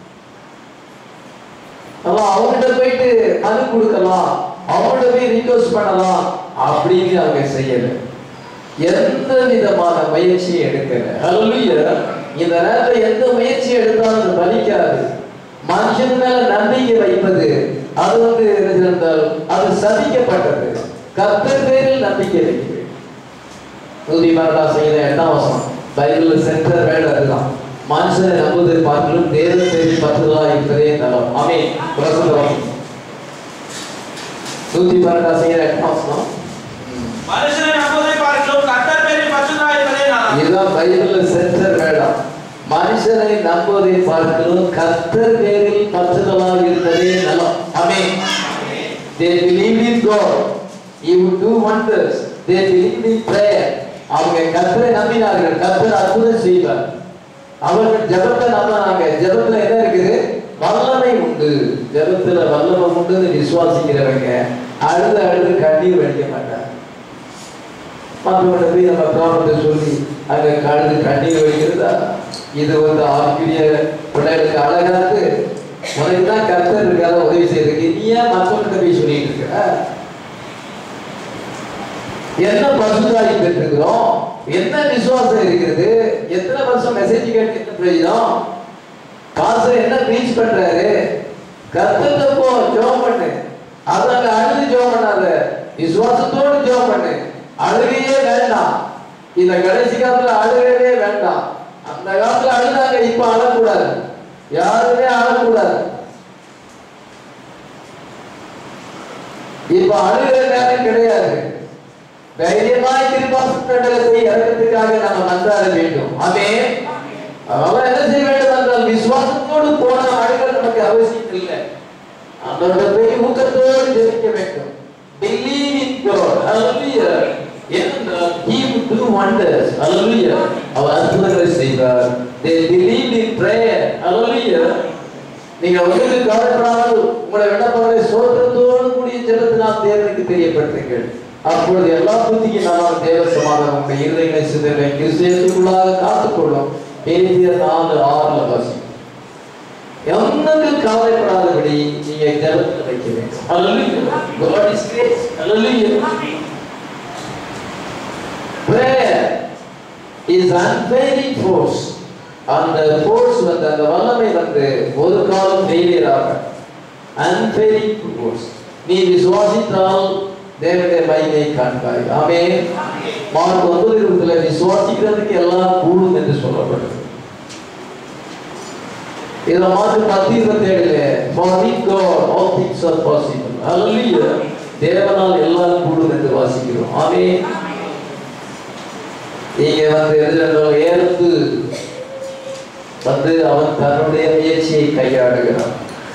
அவன் அவங்ககிட்ட போயிட்டு மனு கொடுக்கலாம் அவங்கள்ட்ட போய் ரிக்வஸ்ட் பண்ணலாம் அப்படின்னு அவங்க செய்யல எந்த விதமான முயற்சியும் எடுக்கல ஹalleluya இந்த நேரத்துல எந்த முயற்சி எடுத்தாலும் அது பலிக்காது மனுஷன் மேல நம்பிக்கை வைப்பது அது வந்து என்ன இருந்தால் அது சதிக்கப்பட்டது கர்த்தர் பேரில் நம்பிக்கை வைக்கிறது உறுதி மரணா செய்த எட்டாம் வசனம் பைபிள் சென்டர் வேர்டு அதுதான் மனுஷனை நம்புவதை பார்க்கலும் தேவன் பேரில் பற்றுதலா இருப்பதே நலம் ஆமே பிரசங்கம் நூத்தி பன்னெண்டா செய்கிற எட்டாம் வசனம் மனுஷனை நம்புவதை பார்க்கிறோம் கர்த்தர் பேரில் பற்றுதலாய் இருப்பதே நலம். இதுதான் பைபிள்ல சென்டர் வேடம் மனுஷனை நம்புவதை பார்க்கிறோம் கர்த்தர் பேரில் பற்றுதலாக இருப்பதே நலம் ஆமென் they believed in God he would do wonders they believed in prayer அவங்க கர்த்தரை நம்பினார்கள் கர்த்தர் அற்புதம் செய்வார் அவர்கள் ஜெபத்தை நம்பினாங்க ஜெபத்துல என்ன இருக்குது வல்லமை உண்டு ஜெபத்துல வல்லமை உண்டுன்னு விசுவாசிக்கிறவங்க அழுது அழுது கண்ணீர் வடிக்க மாட்டாங்க மற்றவங்க போய் நம்ம கவனத்தை சொல்லி அங்க கழுது கண்ணீர் வடிக்கிறதா இது வந்து ஆவிக்குரிய பிள்ளைகளுக்கு அழகாது உனக்கு தான் கர்த்தர் இருக்காத உதவி செய்யறதுக்கு நீ ஏன் மற்றவங்கிட்ட போய் சொல்லிட்டு இருக்கிற என்ன பசுதாரி பெற்றிருக்கிறோம் என்ன விசுவாசம் இருக்கிறது எத்தனை வருஷம் மெசேஜ் கேட்டு என்ன பிரயோஜனம் பாச என்ன ப்ரீச் பண்றாரு கர்த்தத்தை போ ஜெபம் பண்ணு அதாங்க அழுது ஜெபம் பண்ணாத விசுவாசத்தோடு ஜெபம் பண்ணு அழுகையே வேண்டாம் இந்த கடைசி காலத்துல அழுகவே வேண்டாம் அந்த காலத்துல அழுதாங்க இப்ப அழக்கூடாது யாருமே அழக்கூடாது இப்ப அழுகிற நேரம் கிடையாது தைரியமாய் திருப்பாசத்தை இறக்கத்துக்காக நம்ம மன்றாட வேண்டும் ஆமே அதனால என்ன செய்ய வேண்டும் என்றால் விசுவாசத்தோடு போன அழுகல் நமக்கு அவசியம் இல்லை அதோட போய் ஊக்கத்தோடு ஜெபிக்க வேண்டும் believe in God hallelujah ஏனென்றால் he would do wonders hallelujah அவர் அற்புதங்களை செய்வார் they believed in prayer hallelujah நீங்க ஒன்றுக்கு கவலைப்படாமல் உங்களை விண்ணப்பங்களை சோதனத்தோடு கூடிய ஜெபத்தினால் தேவனுக்கு தெரியப்படுத்துங்கள் அப்பொழுது எல்லா புத்திக்கும் நாம் தேவ சமாதானம் உங்கள் இருதயங்களை சிந்தனை கிறிஸ்தியத்துக்குள்ளாக காத்துக்கொள்ளும் பேசிய நாலு ஆறுல வாசி எவனுக்கு கவலைப்படாதபடி நீங்க ஜெபத்தில் வைக்க வேண்டும் Hallelujah. God is grace. Hallelujah. Prayer is unfailing force. அந்த ஃபோர்ஸ் வந்து அந்த வல்லமை வந்து ஒரு காலம் ஃபெயிலியர் ஆக அன்ஃபெயிலிங் ஃபோர்ஸ் நீ விசுவாசித்தால் தேவனுடைய மகிமை காண்பாய் ஆமே மார்க் ஒன்பது இருபதுல விசுவாசிக்கிறதுக்கு எல்லாம் கூடும் என்று சொல்லப்படுது இதுல மார்க் பத்து இருபத்தி ஏழுல for with God all things are possible hallelujah தேவனால் எல்லாம் கூடும் என்று வாசிக்கிறோம் ஆமே இங்க வந்து எதிர்த்து ஏற்பு வந்து அவன் தன்னுடைய முயற்சியை கையாடுகிறான்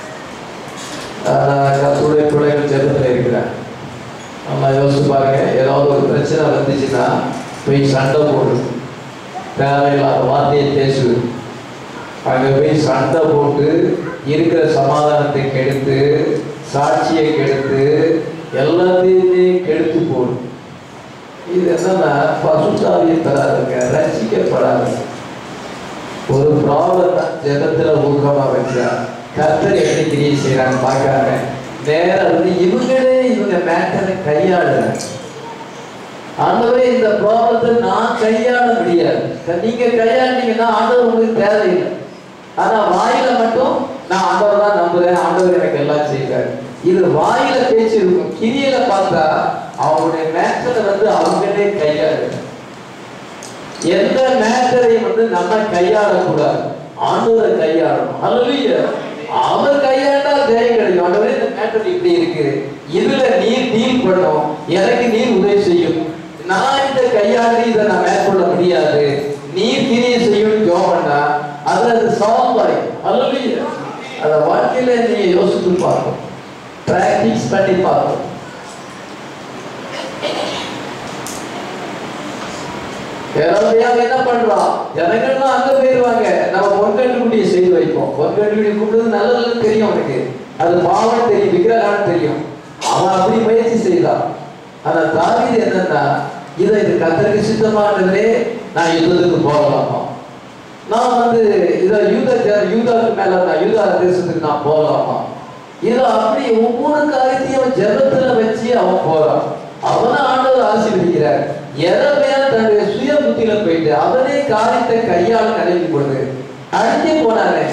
ஆஹ் கர்த்தருடைய பிள்ளைகள் ஜெபத்தில் இருக்கிறான் நம்ம யோசிச்சு பாருங்க ஏதாவது ஒரு பிரச்சனை வந்துச்சுன்னா போய் சண்டை போடு தேவையில்லாத வார்த்தையை பேசு அங்கே போய் சண்டை போட்டு இருக்கிற சமாதானத்தை கெடுத்து சாட்சியை கெடுத்து எல்லாத்தையுமே கெடுத்து போடும் இது என்னன்னா பசுத்தாவியை தராதுங்க ரசிக்கப்படாதுங்க ஒரு ப்ராப்ளம் தான் ஜெபத்துல ஊக்கமா வச்சா கர்த்தர் எப்படி கிரியை செய்யறாங்க பார்க்காம நேரா வந்து இவங்களே இவங்க மேட்டரை கையாளுறாங்க ஆண்டவரே இந்த ப்ராப்ளத்தை நான் கையாள முடியாது க- நீங்க கையாண்டீங்கன்னா ஆண்டவர் உங்களுக்கு தேவையில்லை ஆனா வாயில மட்டும் நான் ஆண்டவர் தான் நம்புறேன் ஆண்டவர் எனக்கு எல்லாம் செய்வார் இது வாயில பேச்சு இருக்கும் கிரியில பார்த்தா அவங்களுடைய மேட்டரை வந்து அவங்களே கையாளுறாங்க எந்த மேட்டரையும் வந்து நம்ம கையாளக்கூடாது ஆண்டவரை கையாளணும் அல்லையா அவர் கையாண்டா ஜெயம் கிடைக்கும் ஆண்டவரே இந்த மேட்டர் இப்படி இருக்கு இதுல நீர் டீல் பண்ணும் எனக்கு நீர் உதவி செய்யும் நான் இந்த கையாண்டு இதை நான் மேற்கொள்ள முடியாது நீர் கிரியை செய்யும் ஜோம் பண்ணா அது அது சால்வ் ஆகும் அல்லையா அத வாழ்க்கையில நீங்க யோசித்து பார்க்கணும் பிராக்டிஸ் பண்ணி பார்க்கணும் ஏரோதியாவை என்ன பண்றான் ஜனங்கள்லாம் அங்க போயிருவாங்க நம்ம பொன்கண்டுக்குட்டியை செய்து வைப்போம் பொன்கண்டுக்குடி கூப்பிடுறது நல்லதுன்னு தெரியும் அவனுக்கு அது பாவம் தெரியும் விக்கிரகான்னு தெரியும் அவன் அப்படி முயற்சி செய்தான் ஆனா தாவீது என்னன்னா இதை இது கத்தருக்கு சித்தமானதுலே நான் யுத்தத்துக்கு போகலாமா நான் வந்து இதை யூத ஜ- யூதாவுக்கு மேல நான் யூதா தேசத்துக்கு நான் போகலாமா இதை அப்படி ஒவ்வொரு காரியத்தையும் அவன் ஜெபத்துல வச்சு அவன் போறான் அவனை ஆண்டவர் ஆசீர்வதிக்கிறார் எதமையா தன்னுடைய சுய புத்தியில போயிட்டு அவனே காரியத்தை கையாள நினைக்கும் பொழுது அழிஞ்சு போனானே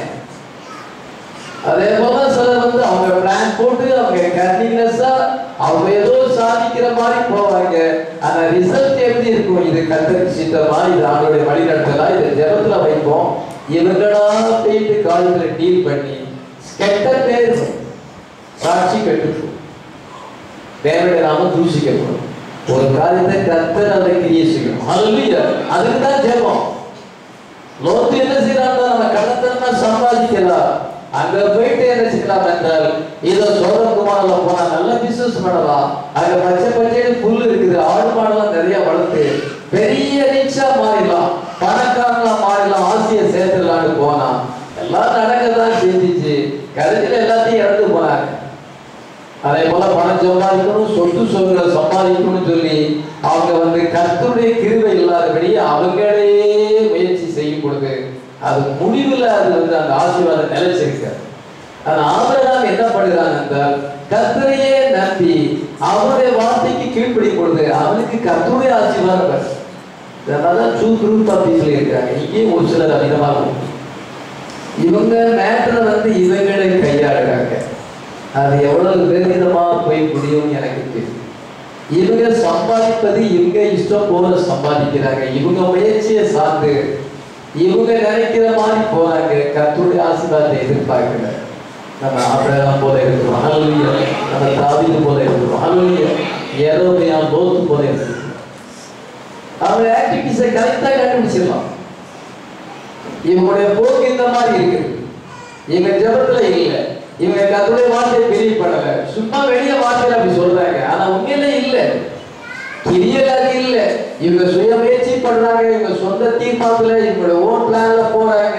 அதே போல சிலர் வந்து அவங்க பிளான் போட்டு அவங்க கண்டினியூஸா அவங்க ஏதோ சாதிக்கிற மாதிரி போவாங்க ஆனா ரிசல்ட் எப்படி இருக்கும் இது கத்தருக்கு சித்தமா இது அவங்களுடைய வழிநடத்தலா இது ஜெபத்துல வைப்போம் இவங்களா போயிட்டு காலத்துல டீல் பண்ணி கெட்ட பேர் சாட்சி கெட்டு தேவனுடைய நாம தூஷிக்கப்படும் ஒரு காரியத்தை கத்தர் அதை கிரியை செய்யும் ஹalleluya அதுக்கு தான் ஜெபம் லோத்து என்ன செய்யறாங்க நம்ம கடத்தனா சம்பாதிக்கலாம் அங்க போயிட்டு என்ன செய்யலாம் என்றால் இதோ சோதரகுமாரில் போனா நல்ல பிசினஸ் பண்ணலாம் அங்க பச்சை பச்சைன்னு புல் இருக்குது ஆடு மாடெல்லாம் நிறைய வளர்த்து பெரிய ரிச்சா மாறிடலாம் பணக்காரங்களா மாறிடலாம் ஆசையை சேர்த்துடலாம்னு போனா எல்லாம் நடக்கதான் செஞ்சிச்சு கடைசியில எல்லாத்தையும் இறந்து போனாங்க அதே போல பணம் சம்பாதிக்கணும் சொத்து சொங்களை சம்பாதிக்கணும்னு சொல்லி அவங்க வந்து கர்த்தருடைய கிருபை இல்லாதபடி அவங்களே முயற்சி செய்யும் பொழுது அது முடிவுல அது வந்து அந்த ஆசீர்வாதம் நிலைச்சிருக்க ஆனா ஆபிரகாம் என்ன பண்ணுறான் என்றால் கர்த்தரையே நம்பி அவருடைய வார்த்தைக்கு கீழ்ப்படியும் பொழுது அவனுக்கு கர்த்தருடைய ஆசீர்வாதம் வருது அதனால டூ குரூப் ஆஃப் பீப்புள் இருக்காங்க இங்கேயும் ஒரு சிலர் அதிகமாக உண்டு. இவங்க மேட்டரை வந்து இவங்களே கையாளுறாங்க அது எவ்வளவு வேதிதமா போய் முடியும்னு எனக்கு தெரியும் இவங்க சம்பாதிப்பது இவங்க இஷ்டம் போல சம்பாதிக்கிறாங்க இவங்க முயற்சியை சார்ந்து இவங்க நினைக்கிற மாதிரி போறாங்க கர்த்தருடைய ஆசீர்வாதத்தை எதிர்பார்க்கல நம்ம ஆபிரகாம் போல இருக்கிறோம் ஹalleluya நம்ம தாவீது போல இருக்கிறோம் ஹalleluya ஏரோபியா லோத்து போல இருக்கிறோம் அவங்க ஆக்டிவிட்டிஸை கரெக்டா கண்டுபிடிச்சிடலாம் இவங்களுடைய போக்கு இந்த மாதிரி இருக்குது இவங்க ஜெபத்துல இல்ல இவங்க கத்துடைய வார்த்தையை பிரிவு பண்ணல சும்மா வெளிய வார்த்தையில அப்படி சொல்றாங்க ஆனா உண்மையில இல்ல கிரியல் அது இல்ல இவங்க சுய முயற்சி பண்றாங்க இவங்க சொந்த தீர்மானத்துல இவங்களோட ஓன் பிளான்ல போறாங்க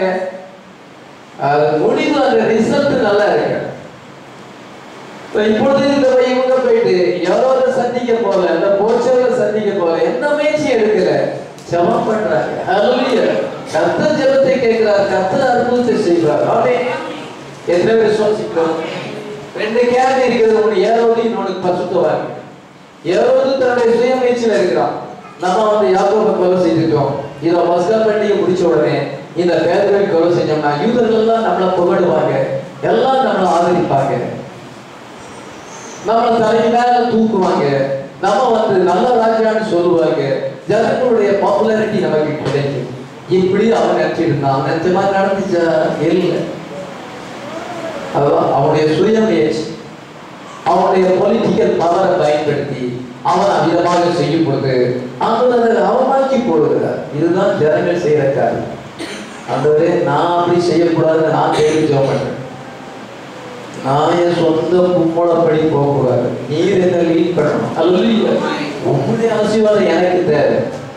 அது முடிவு அந்த ரிசல்ட் நல்லா இருக்கு இப்ப இப்பொழுது இந்த போய் இவங்க போயிட்டு எவ்வளவு சந்திக்க போல இந்த போச்சவரை சந்திக்க போல எந்த முயற்சி எடுக்கல ஜெபம் பண்றாங்க ஹalleluya கர்த்தர் ஜெபத்தை கேட்கிறார் கர்த்தர் அற்புதத்தை செய்கிறார் ஆமென் எத்தனை பேர் விசுவாசிக்கிறோம் ரெண்டு கேள்வி இருக்கிறது ஒன்று ஏரோது இன்னொன்று பசுத்தவார் ஏரோது தன்னுடைய சுய முயற்சியில இருக்கிறான் நம்ம வந்து யாக்கோபை கொலை செய்துட்டோம் இதை பஸ்கா பண்டிகை முடிச்ச உடனே இந்த பேதர்களை கொலை செஞ்சோம்னா யூதர்கள் எல்லாம் நம்மளை புகழுவாங்க எல்லாம் நம்மளை ஆதரிப்பாங்க நம்மளை தலை மேல தூக்குவாங்க நம்ம வந்து நல்ல ராஜான்னு சொல்லுவாங்க ஜனங்களுடைய பாப்புலாரிட்டி நமக்கு கிடைக்கும் இப்படி அவன் நினைச்சிருந்தான் நினைச்ச மாதிரி நடந்துச்சா இல்லை அதுதான் அவனுடைய சுயமுயற்சி அவனுடைய பொலிட்டிக்கல் பவரை பயன்படுத்தி அவன் அவ்விதமாக செய்யும் பொழுது அவன் அதை அவமாக்கி போடுகிறார் இதுதான் ஜனங்கள் செய்யற காரியம் ஆண்டவரே நான் அப்படி செய்யக்கூடாதுன்னு நான் கேள்வி ஜெபம் பண்றேன் நான் என் சொந்த கும்பலப்படி போகக்கூடாது நீர் என்ன லீட் பண்ணணும் அல்ல உங்களுடைய ஆசீர்வாதம் எனக்கு தேவை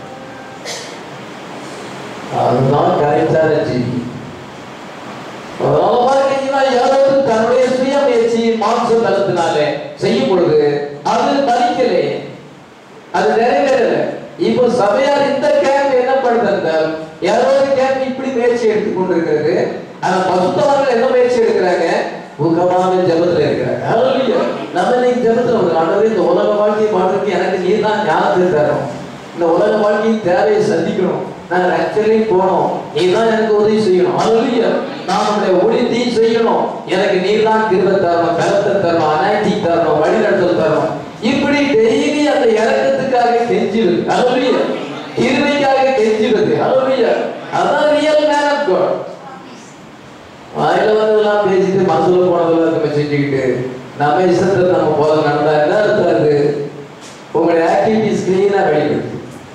அதுதான் கரெக்டான ஜீவி அதனால பார்த்தீங்கன்னா யாராவது தன்னுடைய சுய முயற்சி மாம்ச பலத்தினாலே செய்யும் பொழுது அது பலிக்கலே அது நிறைவேறல இப்போ சபையார் இந்த கேம்ப் என்ன பண்ணுறால் யாராவது கேம்ப் இப்படி முயற்சி எடுத்துக் கொண்டிருக்கிறது ஆனா பசுத்தவர்கள் என்ன முயற்சி எடுக்கிறாங்க ஊக்கமான ஜபத்துல இருக்கிறாங்க ஹalleluya நம்ம இன்னைக்கு ஜபத்துல ஒரு ஆண்டவரே இந்த உலக வாழ்க்கையை வாழ்றதுக்கு எனக்கு நீ தான் ஞானத்தை தரணும் இந்த உலக வாழ்க்கையின் தேவையை சந்திக்கணும் நான் ஆக்சுவலி போனோம் நீ தான் எனக்கு உதவி செய்யணும் ஹalleluya நான் உன்னுடைய ஊழியத்தையும் செய்யணும் எனக்கு நீ தான் கிருபை தரணும் பலத்தை தரணும் அனாய்ச்சி தரணும் வழிநடத்தல் தரணும் இப்படி டெய்லி அந்த இறக்கத்துக்காக கெஞ்சிடுது ஹalleluya கிருபைக்காக கெஞ்சிடுது ஹalleluya அதான் ரியல் மேன் ஆஃப் காட் வாயில வந்ததெல்லாம் பேசிட்டு மனசுல போனதெல்லாம் நம்ம செஞ்சுக்கிட்டு நம்ம இஷ்டத்துல நம்ம போல நடந்தா என்ன அர்த்தம் அது உங்களுடைய ஆக்டிவிட்டிஸ் கிளீனா வெளிப்படுத்து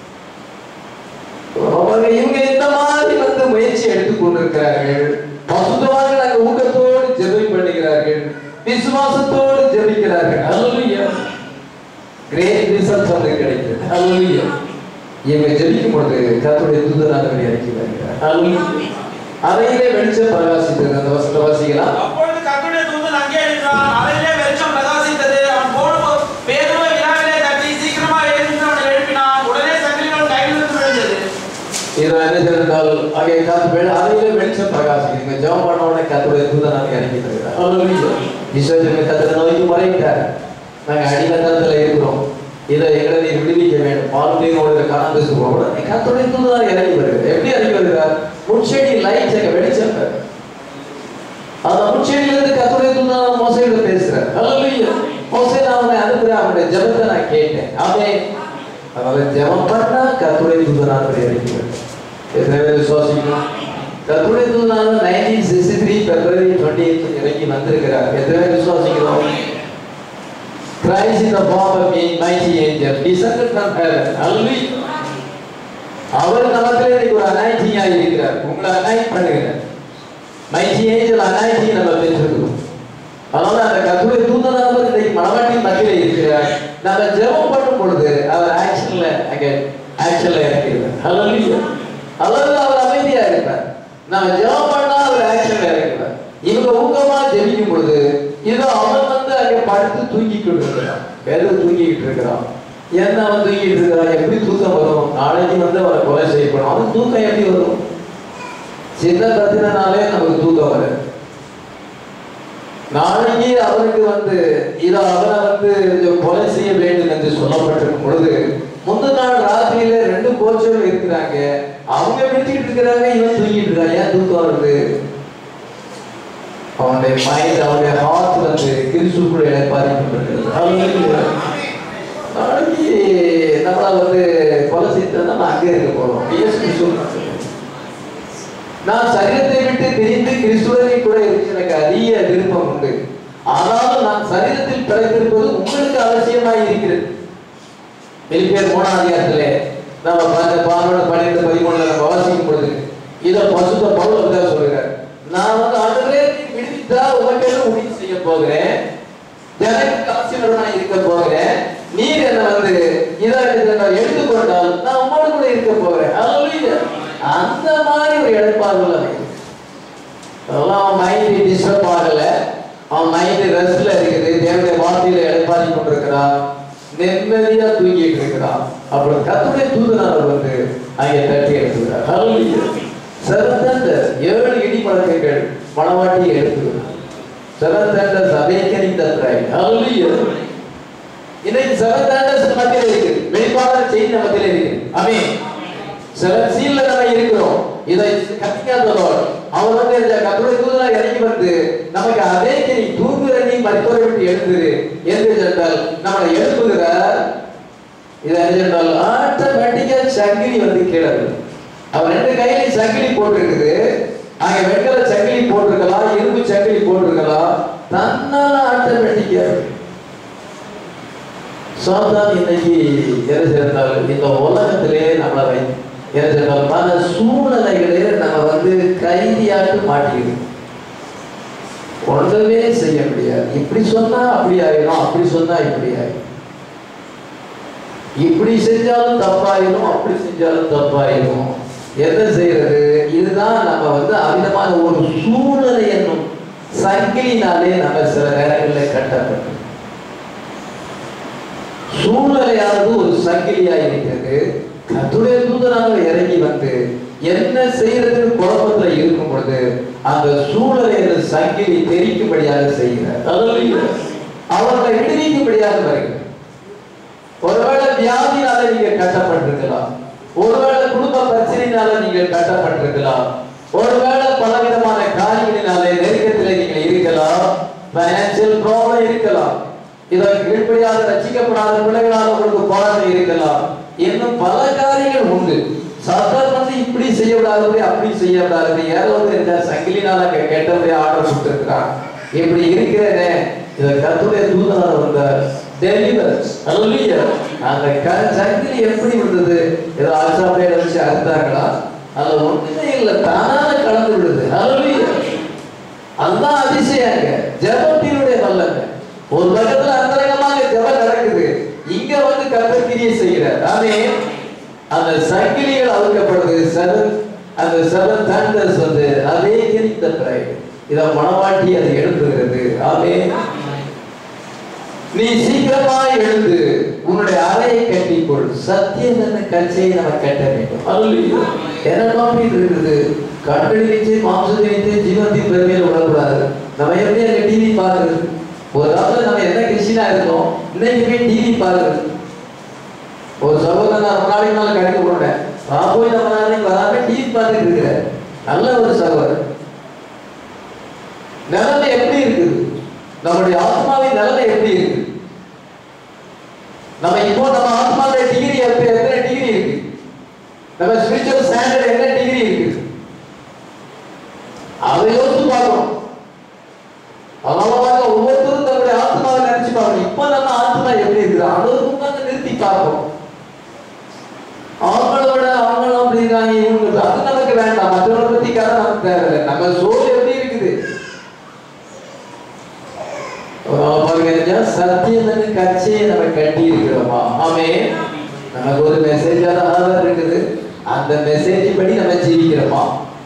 அவங்க இவங்க இந்த மாதிரி வந்து முயற்சி எடுத்துக் கொண்டிருக்கிறார்கள் பசுத்தமாக நாங்கள் ஊக்கத்தோடு ஜெபி பண்ணுகிறார்கள் விசுவாசத்தோடு ஜெபிக்கிறார்கள் அல்லையா கிரேட் ரிசல்ட் அவங்களுக்கு கிடைக்கிறது அல்லையா இவங்க ஜெபிக்கும் பொழுது கர்த்தருடைய தூதராக இறக்கி வருகிறார் அல்லையா அறையிலே வெளிச்சம் பிரகாசித்தது அந்த வசனத்தை வாசிக்கலாம் அப்பொழுது கர்த்தருடைய தூதன் அங்கே நின்றான் அறையிலே வெளிச்சம் பிரகாசித்தது அவன் போன பேதுருவை வினாவிலே தட்டி சீக்கிரமா எழுந்து அவனை எழுப்பினான் உடனே சங்கிலிகள் கையிலிருந்து விழுந்தது இது என்ன செய்தால் அங்கே காத்து வெளி அறையிலே வெளிச்சம் பிரகாசிக்குது இங்க ஜெபம் பண்ண உடனே கர்த்தருடைய தூதனாக இறங்கி வருகிறார் அல்லேலூயா விசேஷமே கர்த்தரை நோக்கி மறைத்தார் நாங்க அடிமட்டத்துல இருக்கிறோம் இதை எங்களை நீர் விடுவிக்க வேண்டும் பாலுடைய காணாந்து சொல்லுவோம் உடனே கர்த்தருடைய தூதனாக இறங்கி வருகிறார் எப்படி இறங்கி வருகிறார் முட்செடி லைட் அங்க வெளிச்சம் பெறும். அந்த முச்செடியிலிருந்து கர்த்தருடைய தூதனான மோசையோட பேசுறார் அல்லேலூயா மோசே நான் அவனை அனுப்புறேன் அவனுடைய ஜெபத்தை நான் கேட்டேன் அவன் அதனால ஜெபம் பண்ணா கர்த்தருடைய தூதனான இறங்கி வரும் எத்தனை பேர் விசுவாசிக்கணும் கர்த்தருடைய தூதனான nineteen sixty three February twenty இறங்கி வந்திருக்கிறார் எத்தனை பேர் விசுவாசிக்கிறோம் Christ in the form of a mighty angel descended from heaven. Hallelujah. அவர் நமக்கு இன்னைக்கு ஒரு அனாய்டியா இருக்கிறார் உங்களை அனாய்ட் பண்ணுகிறார் மைட்டி ஏஞ்சல் அனாய்டியை நம்ம பெற்றிருக்கிறோம் அதனால அந்த கத்துடைய தூதனானவர் இன்னைக்கு மனவாட்டியின் மத்தியில இருக்கிறார் நம்ம ஜெபம் பண்ணும் பொழுது அவர் ஆக்ஷன்ல அங்க ஆக்ஷன்ல இறக்கிறார் ஹalleluya அல்லது அவர் அமைதியா இருப்பார் நம்ம ஜெபம் பண்ணா அவர் ஆக்ஷன்ல இறக்கிறார் இவங்க ஊக்கமா ஜெபிக்கும் பொழுது இதோ அவன் வந்து அங்க படுத்து தூங்கிக்கிட்டு இருக்கிறான் வேறு தூங்கிக்கிட்டு இருக்கிறான் என்ன அவன் தூங்கிட்டு இருக்கிறான் எப்படி தூக்கம் வரும் நாளைக்கு வந்து அவனை கொலை செய்யப்படும் அவன் தூக்கம் எப்படி வரும் சின்ன பிரச்சனைனாலே நமக்கு தூக்கம் வரும் நாளைக்கு அவருக்கு வந்து இதை அவரை வந்து கொலை செய்ய வேண்டும் என்று சொல்லப்பட்டிருக்கும் பொழுது முந்தின நாள் ராத்திரியில ரெண்டு கோச்சர்கள் இருக்கிறாங்க அவங்க விழிச்சிட்டு இருக்கிறாங்க இவன் தூங்கிட்டு இருக்கான் ஏன் தூக்கம் வருது அவனுடைய மைண்ட் அவனுடைய ஹார்ட் வந்து கிறிஸ்துக்குள்ள பாதிக்கப்பட்டிருக்கிறது Hallelujah. நாளைக்கு நம்மள வந்து கொலை செய்தா நம்ம அங்கே இருக்க போறோம் இயேசு கிறிஸ்து நான் சரீரத்தை விட்டு பிரிந்து கிறிஸ்துவனை கூட இருக்க எனக்கு அதிக விருப்பம் உண்டு ஆனாலும் நான் சரீரத்தில் பிறந்திருப்பது உங்களுக்கு அவசியமாய் இருக்கிறது பிலிப்பியர் மூணாம் அதிகாரத்திலே நம்ம பார்த்த பானோட பன்னிரெண்டு பதிமூணுல நம்ம வாசிக்கும் பொழுது இதை பசுத்த பவுல் தான் சொல்லுகிறார் நான் வந்து ஆண்டவரே நீ விடுவித்தா உங்கள்கிட்ட முடிவு செய்ய போகிறேன் ஜனங்களுக்கு ஆசீர்வாதமாக இருக்க போகிறேன் நீர் என்ன வந்து இதை நான் எடுத்துக்கொண்டால் நான் உங்களோட கூட இருக்க போகிறேன் Hallelujah. அந்த மாதிரி ஒரு இடைப்பாடுகள் அமைது அதெல்லாம் அவன் மைண்ட் டிஸ்டர்ப் ஆகல அவன் மைண்ட் ரெஸ்ட்ல இருக்குது தேவனுடைய வார்த்தையில இடைப்பாடி கொண்டிருக்கிறான் நிம்மதியா தூங்கிட்டு இருக்கிறான் அப்புறம் கத்துடைய தூதனார் வந்து அங்கே தட்டி எடுத்துக்கிறார் Hallelujah. சிறந்த ஏழு இடி மலக்கைகள் மணவாட்டியை எடுத்துக்கிறார் சிறந்த சபைக்கனி தற்றாய் Hallelujah. இன்னைக்கு செவன் தாண்டர்ஸ் மத்தியில இருக்கு வெளிப்பாடான செய்தி மத்தியில இருக்கு ஆமென் செவன் சீல்ல நம்ம இருக்கிறோம் இதை கத்திக்காதவர் அவர் வந்து இந்த கத்துடைய தூதனா இறங்கி வந்து நமக்கு அதே நீ தூங்குற நீ மருத்துவரை விட்டு எழுந்துரு என்று சொன்னால் நம்மளை எழுப்புகிறார் இது என்ன சொன்னால் ஆட்டோமேட்டிக்கா சங்கிலி வந்து கீழே விழும். அவன் ரெண்டு கையிலையும் சங்கிலி போட்டிருக்குது அங்க வெண்கல சங்கிலி போட்டிருக்கலாம் இரும்பு சங்கிலி போட்டிருக்கலாம் தன்னால ஆட்டோமேட்டிக்கா சாத்தான் இன்னைக்கு என்ன செய்யறால் இந்த உலகத்திலே நம்மளை வை என்ன செய்யறால் பல சூழ்நிலைகளே நம்ம வந்து கைதியாட்டு மாட்டிக்கிறோம் ஒன்றுமே செய்ய முடியாது இப்படி சொன்னா அப்படி ஆயிடும் அப்படி சொன்னா இப்படி ஆயிடும் இப்படி செஞ்சாலும் தப்பாயிடும் அப்படி செஞ்சாலும் தப்பாயிடும் என்ன செய்யறது இதுதான் நம்ம வந்து அமிதமான ஒரு சூழ்நிலை என்னும் சங்கிலினாலே நம்ம சில நேரங்களில் கட்டப்பட்டோம் சூழ்நிலையானது ஒரு சங்கிலியாக இருக்கிறது கத்துடைய தூதனாக இறங்கி வந்து என்ன செய்யறதுன்னு குழப்பத்துல இருக்கும் பொழுது அந்த சூழலை அந்த சங்கிலி தெரிக்கும்படியாக செய்கிறார் அல்லேலூயா. அவர்களை விடுவிக்கும்படியாக வருகிறார் ஒருவேளை வியாதினால நீங்க கட்டப்பட்டிருக்கலாம் ஒருவேளை குடும்ப பிரச்சனையினால நீங்க கட்டப்பட்டிருக்கலாம் ஒருவேளை பலவிதமான காரியங்களினாலே நெருக்கத்திலே நீங்க இருக்கலாம் பைனான்சியல் ப்ராப்ளம் இருக்கலாம் இதற்கு கீழ்ப்படியாக ரசிக்கப்படாத பிள்ளைகளால் உங்களுக்கு பாடமை இருக்கலாம் இன்னும் பல காரியங்கள் உண்டு சாத்தார் வந்து இப்படி செய்யக்கூடாது அப்படி செய்யக்கூடாது யாரோ வந்து இந்த சங்கிலினால கே- கேட்டபடி ஆர்டர் கொடுத்துருக்கிறான் இப்படி இருக்கிறேனே இதை கத்துடைய தூதனால வந்த டெலிவரன்ஸ் அல்லையா அந்த க சங்கிலி எப்படி வந்தது ஏதோ அல்சாப்பையில வச்சு அறுத்தாங்களா அதுல ஒண்ணுமே இல்லை தானால கலந்து விடுது அல்லையா அதுதான் அதிசயங்க ஜெபத்தினுடைய வல்லமை ஒரு பக்கத்துல அந்தரங்கமாக ஜெபம் நடக்குது இங்க வந்து கர்த்தக்கிரியை செய்கிறார் ஆமே அந்த சங்கிலிகள் அவுக்கப்படுது செவன் அந்த செவன் தண்டர்ஸ் வந்து அதே கிரித்த பிரைட் இத மனவாட்டி அது எழுப்புகிறது ஆமே நீ சீக்கிரமாய் எழுந்து உன்னுடைய அறையை கட்டிக்கொள் சத்தியம் என்ற கச்சையை நம்ம கட்ட வேண்டும் அல்லேலூயா. என்ன டாபிக் இருக்குது கண்கள் நினைச்சு மாம்சத்தை நினைச்சு ஜீவத்தின் பெருமையில விடக்கூடாது நம்ம எப்படி அங்க டிவி பார்க்கறது ஒரு காலத்துல நம்ம என்ன கிறிஸ்டினா இருக்கோம் இன்னைக்கு போய் டிவி பார்க்கறது ஒரு சகோதரன் நான் ரொம்ப நாளைக்கு மேல கடைக்கு போனேன் நான் போய் நம்ம நாளைக்கு வராம டிவி பார்த்துட்டு இருக்கிறேன் நல்ல ஒரு சகோதரன் நிலைமை எப்படி இருக்குது நம்முடைய ஆத்மாவின் நிலைமை எப்படி இருக்கு நம்ம இப்போ நம்ம ஆத்மாவுடைய டிகிரி எத்தனை எத்தனை டிகிரி இருக்கு நம்ம ஸ்பிரிச்சுவல் ஸ்டாண்டர்ட் என்ன டிகிரி இருக்கு அதை யோசிச்சு பார்க்கணும் அதனால ஒவ்வொருத்தரும் தன்னுடைய ஆத்மாவை நினைச்சு பார்க்கணும் இப்ப நம்ம ஆத்மா எப்படி இருக்குது அதற்கு உட்கார்ந்து நிறுத்தி பார்ப்போம் அவங்களோட அவங்களும் அப்படி இருக்காங்க இவங்க அது நமக்கு வேண்டாம் மற்றவங்களை பத்தி கதை நமக்கு தேவையில்லை நம்ம சோல் எப்படி இருக்குது பாருங்க சத்தியத்தின் கட்சியை நம்ம கட்டி இருக்கிறோமா ஆமே நமக்கு ஒரு மெசேஜான ஆதார் இருக்குது அந்த மெசேஜ் படி நம்ம ஜீவிக்கிறோமா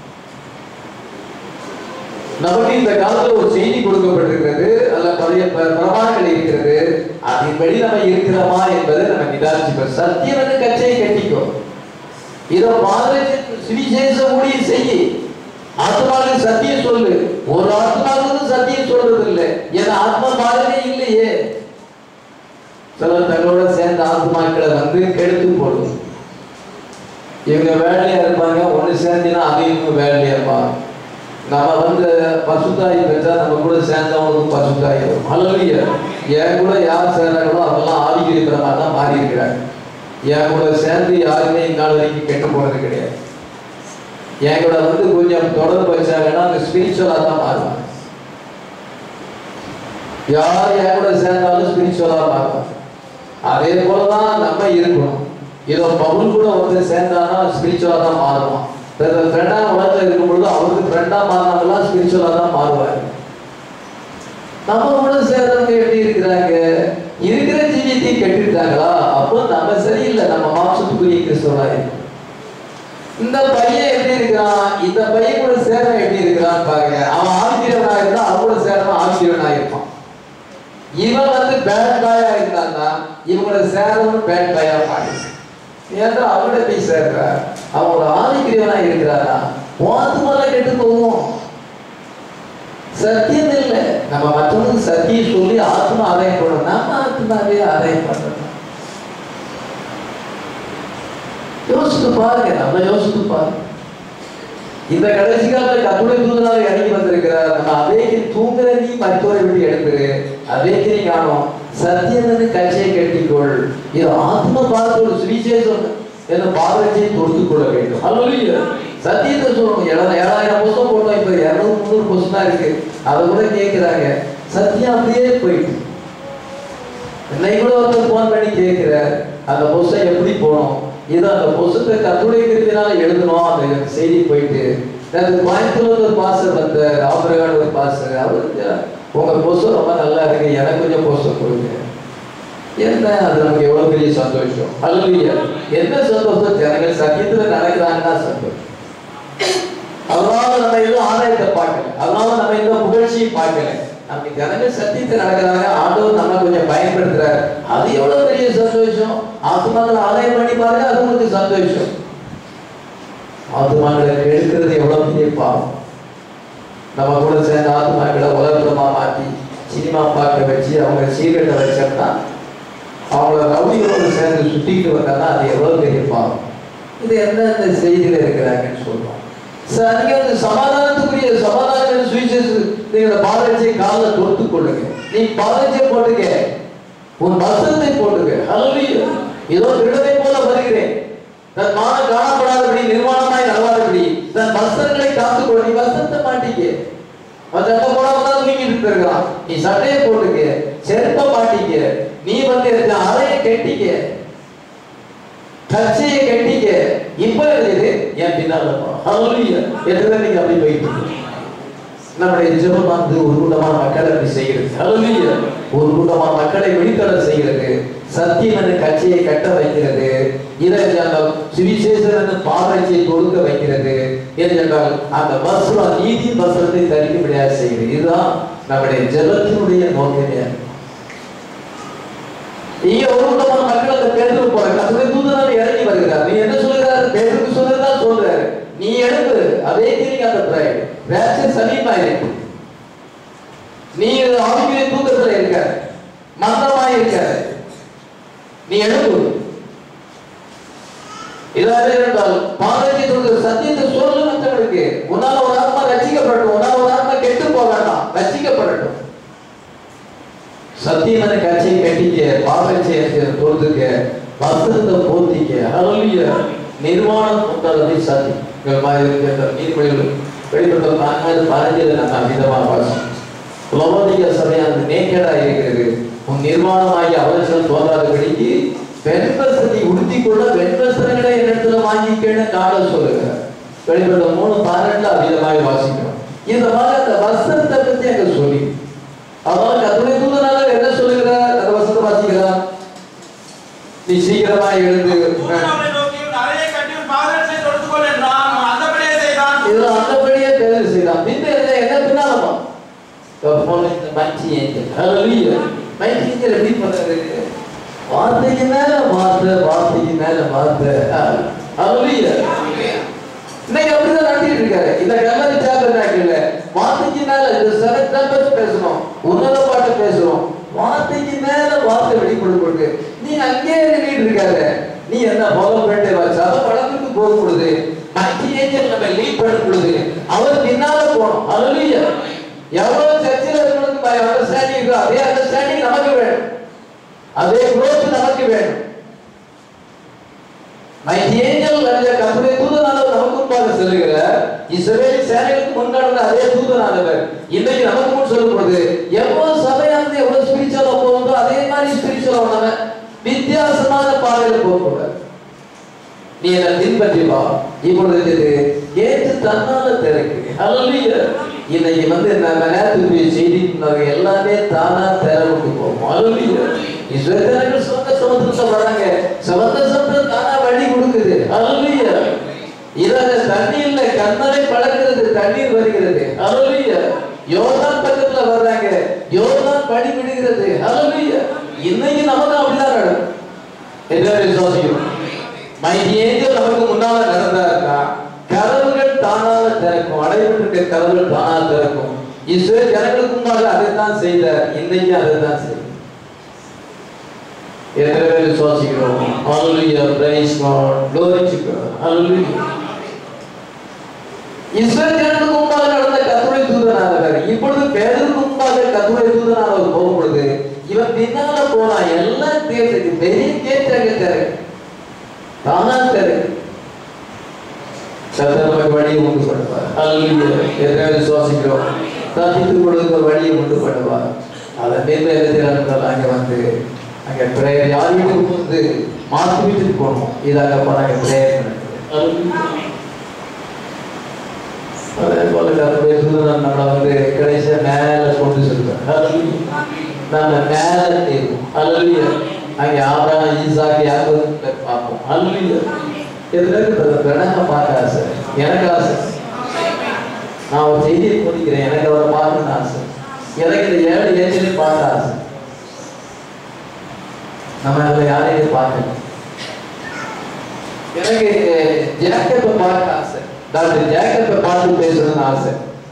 நமக்கு இந்த காலத்துல ஒரு செய்தி கொடுக்கப்பட்டிருக்கிறது அல்ல பழைய ப- பிரமாணங்கள் இருக்கிறது அதன்படி நம்ம இருக்கிறோமா என்பதை நம்ம நிதானிச்சுக்கோ சத்தியம் வந்து கச்சையை கட்டிக்கோ இதோ மாதிரி சுவிசேஷ ஊழியம் செய்யி ஆத்மாவுக்கு சத்தியம் சொல்லு ஒரு ஆத்மாவுக்கு சத்தியம் சொல்றது இல்லை என் ஆத்மா மாதிரியே இல்லையே சிலர் தங்களோட சேர்ந்த ஆத்மாக்களை வந்து கெடுத்து போடும் இவங்க வேலையா இருப்பாங்க ஒண்ணு சேர்ந்தினா அது இவங்க வேலையா இருப்பாங்க நம்ம வந்து பசுத்தாய் பெற்றா நம்ம கூட சேர்ந்தவங்களுக்கு பசுத்தாய் வரும் அல்லையா என் கூட யார் சேர்றாங்களோ அவெல்லாம் ஆதிக்கிற மாதிரி தான் மாறி இருக்கிறாங்க என் கூட சேர்ந்து யாருமே இந்நாள் வரைக்கும் கெட்டு போனது கிடையாது என் கூட வந்து கொஞ்சம் தொடர்பு வச்சாங்கன்னா அந்த ஸ்பிரிச்சுவலாக தான் மாறுவாங்க யார் என் கூட சேர்ந்தாலும் ஸ்பிரிச்சுவலாக மாறுவாங்க அதே போல தான் நம்ம இருக்கணும் இதோ பவுல் கூட வந்து சேர்ந்தானா ஸ்பிரிச்சுவலாக தான் மாறுவான் ஃப்ரெண்டா உலகத்தில் இருக்கும் பொழுது அவருக்கு ஃப்ரெண்டா மாறினவங்களாம் ஸ்பிரிச்சுவலாக தான் மாறுவாங்க நம்ம கூட சேர்றவங்க எப்படி இருக்கிறாங்க இருக்கிற ஜீவியத்தை கெட்டுட்டாங்களா அப்போ நம்ம சரியில்லை நம்ம மாம்சத்துக்குரிய கிறிஸ்தவனா இருக்கோம் இந்த பையன் எப்படி இருக்கிறான் இந்த பையன் கூட சேர்றவன் எப்படி இருக்கிறான் பாருங்க அவன் ஆவிக்கிறவனா இருந்தா அவன் கூட சேர்றவன் ஆவிக்கிறவனா இருப்பான் இவன் வந்து பேட் பாயா இருந்தான்னா இவங்களோட சேரவன் பேட் பாயா மாறி ஏன்னா அவங்களோட போய் சேர்ற அவங்களோட ஆவிக்கிறவனா இருக்கிறாரா வாத்துமால கெட்டு போகும் சத்தியம் இல்லை நம்ம மற்றவங்களுக்கு சத்தியம் சொல்லி ஆத்மா ஆதாயம் பண்ணணும் நம்ம ஆத்மாவே ஆதாயம் பண்ணணும் யோசித்து பாருங்க நம்ம யோசித்து பாருங்க இந்த கடைசி காலத்துல கத்துடைய தூதனாக இறங்கி வந்திருக்கிறார் நம்ம அதேக்கு தூங்குற நீ மருத்துவரை விட்டு எழுந்துரு அதேக்கு நீ காணும் சத்தியனது கட்சியை கட்டிக்கொள் இது ஆத்ம பார்த்து ஒரு சுவிசேஷம் என்ன பாதத்தை தொடுத்து கொள்ள வேண்டும் அல்ல சத்தியத்தை சொல்லணும் ஏழாயிரம் ஏழாயிரம் புஸ்தகம் போட்டோம் இப்ப இருநூறு முந்நூறு புஸ்தகம் தான் இருக்கு அதை கூட கேட்கிறாங்க சத்தியம் அப்படியே போயிட்டு இன்னைக்கு கூட ஒருத்தர் போன் பண்ணி கேட்கிறார் அந்த புஸ்தகம் எப்படி போகணும் இது அந்த புஸ்தகத்தை கத்துடைக்கிறதுனால எழுதணும் அந்த செய்தி போயிட்டு அது கோயம்புத்தூர்ல ஒரு பாஸ்டர் வந்தார் ஆபரகாடு ஒரு பாஸ்டர் அவரு உங்க புஸ்தகம் ரொம்ப நல்லா இருக்கு எனக்கு கொஞ்சம் புஸ்தகம் கொடுங்க என்ன அது நமக்கு எவ்வளவு பெரிய சந்தோஷம் அல்லையா என்ன சந்தோஷம் ஜனங்கள் சத்தியத்துல நடக்கிறாங்கன்னா சந்தோஷம் அதனால நம்ம எதுவும் ஆதாயத்தை பார்க்கல அதனால நம்ம எந்த புகழ்ச்சியை பார்க்கல நமக்கு ஜனங்கள் சத்தியத்தை நடக்கிறாங்க ஆண்டவர் நம்ம கொஞ்சம் பயன்படுத்துறாரு அது எவ்வளவு பெரிய சந்தோஷம் ஆத்மாக்களை ஆதாயம் பண்ணி பாருங்க அது உங்களுக்கு சந்தோஷம் ஆத்மாக்களை கெடுக்கிறது எவ்வளவு பெரிய பாவம் நம்ம கூட சேர்ந்த ஆத்மாக்களை உலகமா மாற்றி சினிமா பார்க்க வச்சு அவங்க சீக்கிரட்டை வச்சோம்னா அவங்கள ரவுடிகளோடு சேர்ந்து சுட்டிட்டு வந்தாங்கன்னா அது எவ்வளவு பெரிய பாவம் இது என்ன இந்த செய்தியில இருக்கிறாங்கன்னு சொல்றோம் சார் நீங்க வந்து சமாதானத்துக்குரிய சமாதான சுவிசேஷ நீங்க பாதரட்சியை காலில் தொடுத்து கொள்ளுங்க நீ பாதரட்சியை போட்டுக்க உன் வசனத்தை போட்டுக்க ஹalleluya இதோ திருடனை போல வருகிறேன் தன் மான காணப்படாதபடி நிர்வாணமாய் நடவாதபடி தன் வஸ்திரங்களை காத்துக்கொள்ள நீ வஸ்திரத்தை மாட்டிக்க அவன் சட்டை போடாம தான் தூங்கிட்டு இருக்கான் நீ சட்டையை போட்டுக்க செருப்பை மாட்டிக்க நீ வந்து இந்த அறையை கட்டிக்க கச்சையை கட்டிக்க இப்ப இருக்குது என் பின்னால ஹalleluya எத்தனை நீங்க அப்படி போயிட்டு இருக்கீங்க? நம்முடைய ஜெபம் வந்து ஒரு கூட்டமான மக்களை அப்படி செய்கிறது ஹalleluya ஒரு கூட்டமான மக்களை வெளித்தட செய்கிறது சத்தியம் என்ற கட்சியை கட்ட வைக்கிறது இதை அந்த சுவிசேஷன் என்ற பாதரட்சியை கொடுக்க வைக்கிறது ஏனென்றால் அந்த வஸ்திரம் நீதி வஸ்திரத்தை தரிக்கும்படியாக செய்கிறது இதுதான் நம்முடைய ஜெபத்தினுடைய நோக்கமே இங்க ஒரு கூட்டமான மக்கள் அந்த பேருக்கு போற கத்துடைய தூதனால இறங்கி வருகிறார் நீ என்ன சொல்லுகிறார் பேருக்கு சொல்லுறதா சொல்றாரு நீ எழுப்பு அதே நீங்க அந்த பிராய் ரேச்சர் சமீபமா இருக்கு நீ ஆவிக்குரிய தூக்கத்துல இருக்க மந்தமாய் இருக்க நீ எழுப்பு இதாக இருந்தால் பாதத்தை தொழுது சத்தியத்தை சொல்லு மற்றவர்களுக்கு உன்னால ஒரு ஆத்மா ரசிக்கப்படட்டும் உன்னால ஒரு ஆத்மா கெட்டு போக வேண்டாம் ரசிக்கப்படட்டும் சத்தியமான கட்சியை கட்டிக்க பாவச்செயத்தை தொழுதுக்க வஸ்திரத்தை போத்திக்க ஹalleluya நிர்வாணம் உண்டாவதை சத்தி நீர்மொழிகள் வெளிப்பட்ட நான்காவது பதினஞ்சில் நம்ம அமிதமா வாசம் லவோதிக சபையானது நேக்கடா இருக்கிறது உன் நிர்வாணமாகி அவசியம் தோன்றாதபடிக்கு வெண்வஸ்திரத்தை உடுத்தி கொள்ள வெண்வஸ்திரங்களை என்னிடத்துல வாங்கிக்கன்னு கால சொல்லுகிறார் வெளிப்பட்ட மூணு பதினெட்டுல அதிகமாக வாசிக்கிறோம் இந்த மாதிரி அந்த வஸ்திரத்தை பத்தி அங்க சொல்லி அதனால கத்துடைய தூதனால என்ன சொல்லுகிறார் அந்த வசனத்தை வாசிக்கிறார் நீ சீக்கிரமா எழுந்து தூதன் அவனை நோக்கி உன் அறையை கட்டி உன் பாதரட்சியை தொடுத்துக்கொள் என்றான் அவன் அந்தபடியே செய்தான் இதுல அந்தபடியே தேர்வு செய்தான் பின்ன என்ன என்ன பின்னாலமா போன இந்த மச்சி ஏஞ்சல் ஹalleluya மச்சி ஏஞ்சல் எப்படி பண்றது வார்த்தைக்கு மேல வார்த்தை வார்த்தைக்கு மேல வார்த்தை ஹalleluya இன்னைக்கு அப்படிதான் நடத்திட்டு இருக்காரு இந்த கல்லறி சாப்பிடுறாங்கல்ல வார்த்தைக்கு மேல இந்த செவன் நம்பர்ஸ் பேசணும் உன்னத பாட்டு பேசுறோம் வார்த்தைக்கு மேல வார்த்தை வெளிப்படும் பொழுது நீ அங்கேயே நின்றுட்டு இருக்காரு நீ என்ன ஃபாலோ பண்ணிட்டே வா சபை படத்துக்கு போகும் பொழுது மத்தி ஏஞ்சல் நம்ம லீட் பண்ணும் பொழுது அவர் பின்னால போகணும் ஹalleluya எவ்வளவு சர்ச்சில் இருக்கிறதுக்கு அண்டர்ஸ்டாண்டிங் இருக்கோ அதே அண்டர்ஸ்டாண்டிங் நமக்கு வேணும் அதே growth நமக்கு வேணும் மைட்டி ஏஞ்சல் என்ற கர்த்தருடைய தூதனானவர் நமக்கு முன்பாக செல்லுகிறார் இஸ்ரவேல் சேனைகளுக்கு முன் நடந்த அதே தூதனானவர் இன்னைக்கு நமக்கு முன் சொல்லும் பொழுது எவ்வளவு சபையானது எவ்வளவு ஸ்பிரிச்சுவலா போகுதோ அதே மாதிரி ஸ்பிரிச்சுவலா நம்ம வித்தியாசமான பாதையில போகக்கூடாது நீ என்ன பின்பற்றி வா இப்பொழுது இது கேட்டு தன்னால திறக்கு ஹalleluya இன்னைக்கு வந்து நம்ம நேரத்துக்கு செய்தி எல்லாமே தானா திறவுக்கு போகும் ஹalleluya இஸ்ரவேலர்கள் சொந்த சமுத்திரத்துல வராங்க சொந்த சமுத்திரம் தானா வழி கொடுக்குது ஹalleluya இதான தண்ணி இல்ல கண்ணரை பழக்கிறது தண்ணீர் வருகிறது ஹalleluya யோர்தான் பக்கத்துல வர்றாங்க யோர்தான் வழி விடுகிறது ஹalleluya இன்னைக்கு நமக்கு அப்படிதான் நடக்கும் என்ன விசுவாசிக்கிறோம் மைட்டி ஏஞ்சல் நமக்கு முன்னால நடந்தாருன்னா கதவுகள் தானாக திறக்கும் அடைபட்டிருக்க கதவுகள் தானாக திறக்கும் இஸ்ரேல் ஜனங்களுக்கு முன்னால அதைத்தான் செய்தார் இன்னைக்கு அதைத்தான் செய்யும் எத்தனை பேர் விசுவாசிக்கிறோம் Hallelujah, praise God, glory to God, Hallelujah. Israel ஜனங்களுக்கு முன்பாக நடந்த கத்துரை தூதனானவர் இப்பொழுது பேருக்கு முன்பாக கத்துரை தூதனானவர் போகும் பொழுது இவன் பின்னால தேர்தலுக்கு பெரிய கேட்டாங்க திறக்கு தானா திறக்கு கர்த்தர் நமக்கு வழியை உண்டு பண்ணுவார் அல்லேலூயா எத்தனை விசுவாசிக்கிறோம் தப்பித்துக் கொடுக்க வழியை உண்டு பண்ணுவார் அதை மேல எழுதுகிறார்கள் அங்க வந்து அங்க பிரேயர் யார் வீட்டுக்கு வந்து மாத்து வீட்டுக்கு போகணும் இதாகப்பா நாங்க பிரேயர் நடக்குது அதே போல கருத்துடைய தூதன் நம்மளை வந்து கடைசியா மேல கொண்டு சொல்லுவார் நம்ம மேல தேர்வோம் அல்லையா அங்கே ஆபிரகாம் ஈசாக்கு யாருக்கு பார்ப்போம் அல்லையா எதுல இருக்குது பிரணங்க பார்க்க ஆசை எனக்கு ஆசை நான் ஒரு செய்தியை முடிக்கிறேன் எனக்கு அவரை பார்க்கணும்னு ஆசை எனக்கு இந்த ஏழு ஏஞ்சலையும் பார்க்க ஆசை நம்ம அதில் யாரையும் பார்க்கணும் எனக்கு ஜேக்கப்பை பார்க்க ஆசை டாக்டர் ஜேக்கப்பை பார்த்து பேசணும்னு ஆசை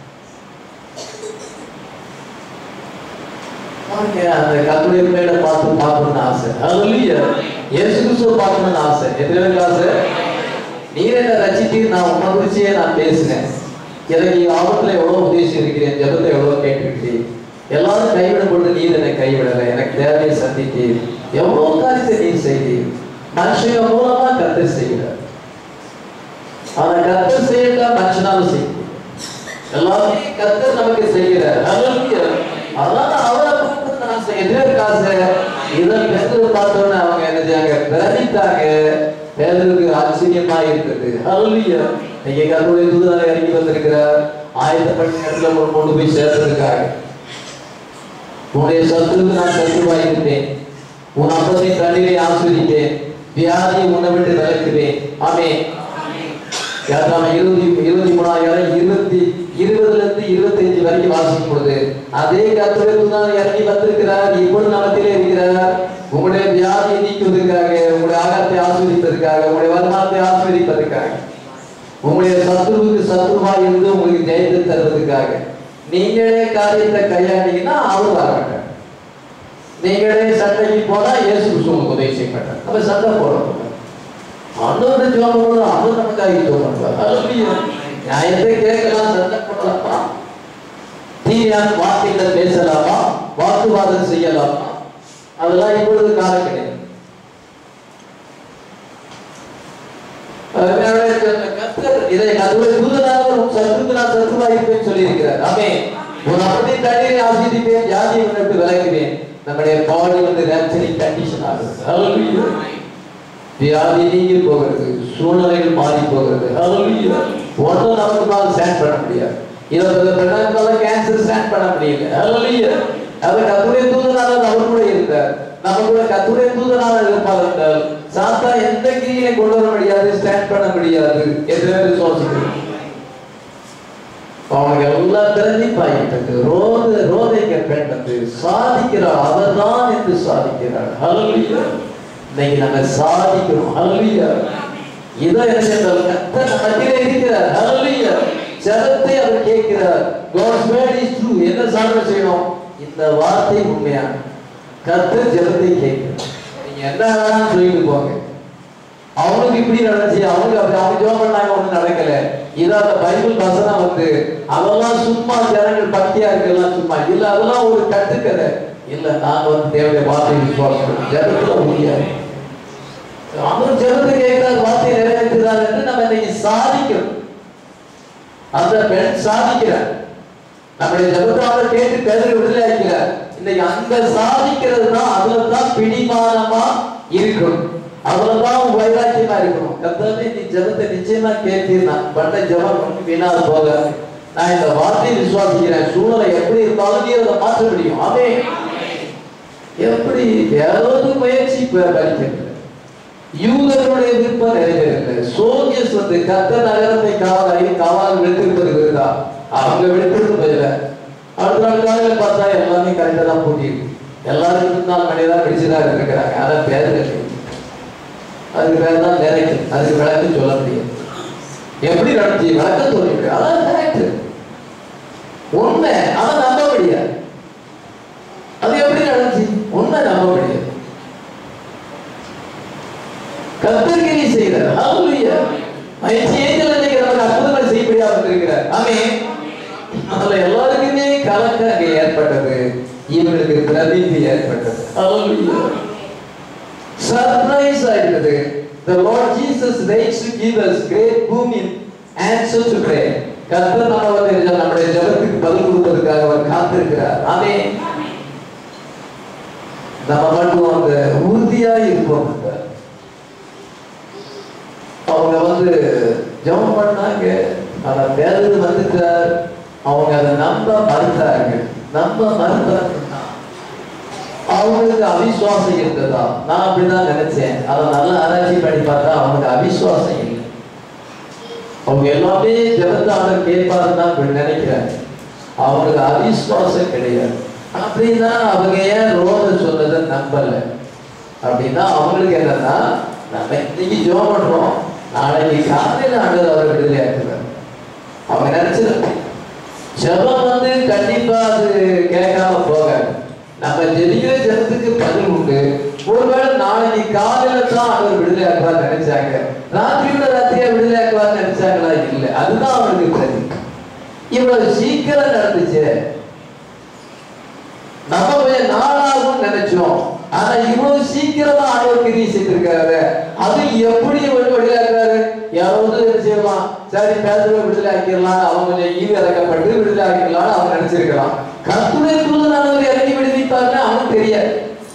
அவனுக்கு அந்த கத்துடைய பிள்ளைகளை பார்த்து பார்க்கணும்னு ஆசை அதுலயே இயேசு கிறிஸ்துவ பார்க்கணும்னு ஆசை எத்தனை பேருக்கு ஆசை நீர் என்ன ரசித்து நான் உன்னை குறிச்சே நான் பேசினேன் எனக்கு ஆபத்துல எவ்வளவு உதவி இருக்கிறேன் ஜபத்தை எவ்வளவு கேட்டுக்கிட்டேன் எல்லாரும் கைவிடப்பட்டு நீர் என்னை கைவிடலை எனக்கு தேவையை சந்தித்தீர் எவ்வளவு காரியத்தை நீர் செய்தீர் மனுஷங்க மூலமா கத்தர் செய்கிறார் ஆனா கத்தர் செய்யட்டா மனுஷனாலும் செய்யும் எல்லாமே கத்தர் நமக்கு செய்கிறார் ஹalleluya அதனால அவரை பார்த்து நான் செய்ய காசு இதை பேசுறது பார்த்தோன்னே அவங்க என்ன செய்யாங்க பிரமித்தாங்க பேருக்கு ஆச்சரியமா இருக்குது ஹalleluya நீங்க கத்தருடைய தூதராக இறங்கி வந்திருக்கிறார் ஆயிரத்தி பண்ணி இடத்துல ஒரு கொண்டு போய் சேர்த்திருக்காங்க உன்னுடைய சத்துருக்கு நான் சத்துருவாயிருந்தேன் உன் அப்பத்தை தண்ணீரை ஆஸ்வதித்தேன் வியாதியை உன்னை விட்டு விளக்குவேன் ஆமே யாத்ராம இருபத்தி இருபத்தி மூணாயிரம் இருபத்தி இருபதுல இருந்து இருபத்தி அஞ்சு வரைக்கும் வாசிக்கும் பொழுது அதே கத்துரை தான் இறங்கி வந்திருக்கிறார் இப்பொழுது நமத்திலே இருக்கிறார் உங்களுடைய வியாதியை நீக்குவதற்காக உங்களுடைய ஆகாரத்தை ஆஸ்வதிப்பதற்காக உங்களுடைய வருமானத்தை ஆஸ்வதிப்பதற்காக உங்களுடைய சத்துருவுக்கு சத்துருவாய் இருந்து உங்களுக்கு ஜெயத்தை தருவதற்காக நீங்களே காரியத்தை கையாண்டீங்கன்னா அவர் வர மாட்டார் நீங்களே சண்டைக்கு போனா இயேசு கிறிஸ்து உங்களுக்கு உதவி செய்ய மாட்டார் நம்ம சண்டை போடுறோம் ஆண்டவரை ஜோம் பண்ணுறது அவர் நமக்காக ஜோம் பண்ணுவார் ஹalleluya நியாயத்தை கேட்கலாம் சண்டை போடலாமா தீயான வார்த்தைகளை பேசலாமா வாக்குவாதம் செய்யலாமா அதெல்லாம் இப்பொழுது காலம் கிடையாது அதனால இந்த கர்த்தர் இதை கர்த்தருடைய தூதனாக உன் சத்துருக்கு நான் சத்துருவாயிருப்பேன் சொல்லியிருக்கிறார் ஆமே உன் அப்படி தண்ணீரை ஆசீர்வதிப்பேன் ஜாதியை விட்டு விலகுவேன் நம்முடைய பாடி வந்து நேச்சுரல் கண்டிஷன் ஆகுது ஹalleluya வியாதி நீங்கி போகிறது சூழ்நிலைகள் மாறி போகிறது ஹalleluya ஒன்றும் நமக்கு மேல ஸ்டாண்ட் பண்ண முடியாது இருபது பெண்ணால கேன்சர் ஸ்டாண்ட் பண்ண முடியல ஹalleluya அது கத்துடைய தூதனால அவர் கூட இருந்தார் நம்ம கூட கத்துடைய தூதனால இருப்பார் என்றால் சாத்தா எந்த கிரியை கொண்டு வர முடியாது ஸ்டாண்ட் பண்ண முடியாது எத்தனை பேர் விசுவாசிக்கிறோம் அவனுக்கு எல்லாம் பிரதிப்பாயிட்டது ரோத ரோதைக்க பெண் வந்து சாதிக்கிறாள் அவர்தான் என்று சாதிக்கிறாள் ஹalleluya இன்னைக்கு நம்ம சாதிக்கிறோம் ஹalleluya இதோ என்ன என்றால் கர்த்தர் நம்ம மத்தியிலே இருக்கிறார் ஹalleluya ஜெபத்தை அவர் கேட்கிறார் God's word is true என்ன சாதனை செய்யணும் இந்த வார்த்தை உண்மையான கர்த்தர் ஜெபத்தை கேட்கிறார் நீங்க என்ன வேணாலும் சொல்லிட்டு போங்க அவனுக்கு இப்படி நடந்துச்சு அவனுக்கு அப்படி அவங்க ஜோம் பண்ணாங்க ஒண்ணு நடக்கல இது அந்த பைபிள் வசனம் வந்து அதெல்லாம் சும்மா ஜனங்கள் பக்தியா இருக்கலாம் சும்மா இல்ல அதெல்லாம் ஒரு கட்டுக்கதை இல்ல நான் வந்து தேவைய வார்த்தை விசுவாசம் ஜெபத்துல முடியாது அவர் ஜெபத்தை கேட்கிறார் வார்த்தை நிறைவேற்றுகிறார் என்று நம்ம இன்னைக்கு சாதிக்கிறோம் அந்த பெண் சாதிக்கிறார் நம்முடைய ஜெபத்தை அவர் கேட்டு பேதரை விடுதலை ஆக்கிறார் இன்னைக்கு அந்த சாதிக்கிறது தான் அதுல தான் பிடிமானமா இருக்கும் அதுலதான் உன் வைராக்கியமா இருக்கணும் கர்த்தாவே நீ ஜெபத்தை நிச்சயமா கேட்டீர் நான் பண்ண ஜெபம் ஒன்றும் வீணா போகாது நான் இந்த வார்த்தையை விசுவாசிக்கிறேன் சூழ்நிலை எப்படி இருந்தாலும் நீ அதை மாற்ற முடியும் ஆமே எப்படி ஏதாவது முயற்சி பறிக்கிறது யூதர்களுடைய விருப்பம் நிறைவேறல சோல்ஜர்ஸ் வந்து கத்த நகரத்தை காவலாகி காவல் விழுத்திருப்பது விருதா அவங்க விழுத்திருந்த பதில அடுத்த நாள் காலையில பார்த்தா எல்லாமே கரெக்டா தான் பூட்டிருக்கு எல்லாரும் இருபத்தி நாலு மணி தான் பிடிச்சுதான் இருக்கிறாங்க ஆனா பேர் இருக்கு அதுக்கு பேர் தான் நிறைக்கு அதுக்கு விளக்கம் சொல்ல முடியாது எப்படி நடந்துச்சு விளக்கம் சொல்ல முடியாது அதான் கரெக்ட் உண்மை அதை நம்ப முடியாது அது எப்படி நடந்துச்சு உண்மை நம்ப முடியாது கத்தர்கிரி செய்கிறார் ஹalleluya மகிழ்ச்சி ஏஞ்சல் இன்னைக்கு நமக்கு அற்புதங்கள் செய்யப்படியா வந்திருக்கிறார் ஆமென் அதுல எல்லாருக்குமே கலக்கம் அங்கே ஏற்பட்டது இவர்களுக்கு பிரதிபி ஏற்பட்டது ஹalleluya சர்ப்ரைஸ் ஆயிடுது the lord jesus raised to give us great booming answer to prayer கர்த்தர் நம்ம வந்து நம்முடைய ஜெபத்துக்கு பதில் கொடுப்பதற்காக அவர் காத்திருக்கிறார் ஆமென் நம்ம மட்டும் அந்த உறுதியா இருப்போம் நம்ம. அவங்க வந்து ஜெபம் பண்ணாங்க ஆனா பேருந்து வந்துட்டார் அவங்க அதை நம்ப மறுத்தாங்க நம்ப மறுத்தாங்கன்னா அவங்களுக்கு அவிசுவாசம் இருந்ததா நான் அப்படிதான் நினைச்சேன் அதை நல்லா ஆராய்ச்சி பண்ணி பார்த்தா அவங்களுக்கு அவிசுவாசம் இல்லை அவங்க எல்லாமே ஜெபத்தாளர் கேட்பாருன்னு தான் இப்படி நினைக்கிறாங்க அவங்களுக்கு அவிசுவாசம் கிடையாது அப்படின்னா அவங்க ஏன் ரோத சொன்னதை நம்பல அப்படின்னா அவங்களுக்கு என்னன்னா நம்ம இன்னைக்கு ஜெபம் பண்றோம் நாளைக்கு காலையில ஆண்டவர் அவரை விடுதலை ஆக்குறார் அவங்க நினைச்சது ஜெபம் வந்து கண்டிப்பா அது கேட்காம போகாது நம்ம ஜெபிக்கிற ஜெபத்துக்கு பதில் உண்டு ஒருவேளை நாளைக்கு காலையில தான் அவர் விடுதலை ஆக்குவார் நினைச்சாங்க ராத்திரியோட ராத்திரியா விடுதலை ஆக்குவார் நினைச்சாங்களா இல்ல அதுதான் அவருக்கு பிரதி இவ்வளவு சீக்கிரம் நடந்துச்சு நம்ம கொஞ்சம் நாளாகும் நினைச்சோம் ஆனா இவ்வளவு சீக்கிரமா ஆண்டவர் கிரியை செய்திருக்காரு அது எப்படி ஒரு விடுதலாக்குறாரு யாராவது என்ன செய்யலாம் சரி பேசுற விடுதலை ஆக்கிடலாம் அவங்க கொஞ்சம் ஈவு இறக்கப்பட்டு விடுதலை ஆக்கிடலாம்னு அவங்க நினைச்சிருக்கலாம் கத்துடைய தூதனானவர் இறங்கி விடுவிப்பாருன்னு அவனுக்கு தெரியாது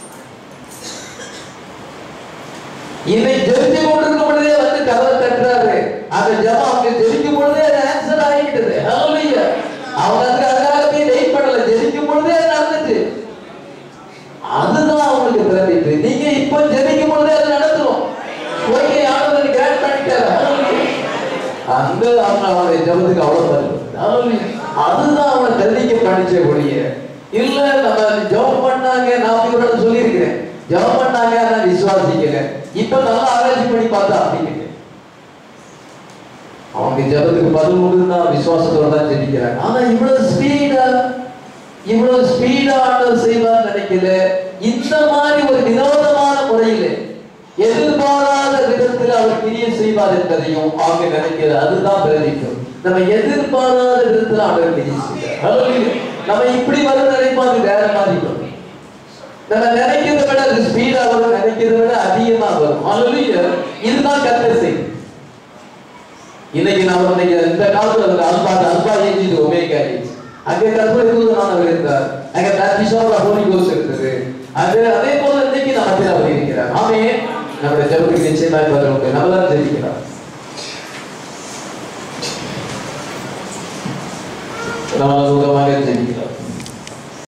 இதை ஜெபிச்சு கொண்டிருக்கும் பொழுதே வந்து கதவை தட்டுறாரு அந்த ஜெபம் அவங்க ஜெபிக்கும் பொழுதே அது ஆன்சர் ஆகிட்டது ஹalleluya அவங்க அதுக்காக போய் வெயிட் பண்ணல ஜெபிக்கும் பொழுதே அது நடந்துச்சு அதுதான் அவங்களுக்கு பிறப்பிப்பு நீங்க இப்போ ஜெபிக்கும் பொழுதே அது நடந்துரும் ஓகே ஆனவர் கிராண்ட் பண்ணிட்டாரு Hallelujah. அந்த அவங்க அவனுடைய ஜெபத்துக்கு அவ்வளவு பதில் Hallelujah. அதுதான் அவனை தள்ளிக்க படிச்ச ஒழிய இல்ல நம்ம ஜெபம் பண்ணாங்க நான் இவரோட சொல்லியிருக்கிறேன் ஜெபம் பண்ணாங்க ஆனா விசுவாசிக்கல இப்ப நல்லா ஆராய்ச்சி பண்ணி பார்த்தா அப்படி இல்லை. அவங்க ஜெபத்துக்கு பதில் உண்டுன்னா விசுவாசத்தோட தான் ஜெபிக்கிறாங்க ஆனா இவ்வளவு ஸ்பீடா இவ்வளவு ஸ்பீடா ஆண்டவர் செய்வார் நினைக்கல இந்த மாதிரி ஒரு வினோதமான முறையில எதிர்பாராத விதத்தில் அவர் கிரியை செய்வார் என்பதையும் அவங்க நினைக்கிறது அதுதான் பிரதிக்கும் நம்ம எதிர்பாராத விதத்தில் அவர் கிரியை செய்வார் Hallelujah. நம்ம இப்படி வரும் நினைப்போம் அது வேற மாதிரி வரும் நம்ம நினைக்கிறத விட அது ஸ்பீடா வரும் நினைக்கிறத விட அதிகமா வரும் Hallelujah. இதுதான் கர்த்தர் செய்யும் இன்னைக்கு நாம இன்னைக்கு இந்த காலத்துல வந்து அல்பா அல்பா ஏஜ் இது ஒமேகா ஏஜ் அங்கே கற்பனை தூதனானவர் இருந்தார் அங்கே பேப்டிசம் ஹோலி கோஸ்ட் இருந்தது அது அதே போல இன்னைக்கு நம்ம மத்தியில் அவர் இருக்கிறார் ஆமே நம்முடைய ஜெபத்துக்கு நிச்சயமாய் பதில் உண்டு நம்ம தான் ஜெபிக்கிறோம் நம்ம சுகமாக ஜெபிக்கிறோம்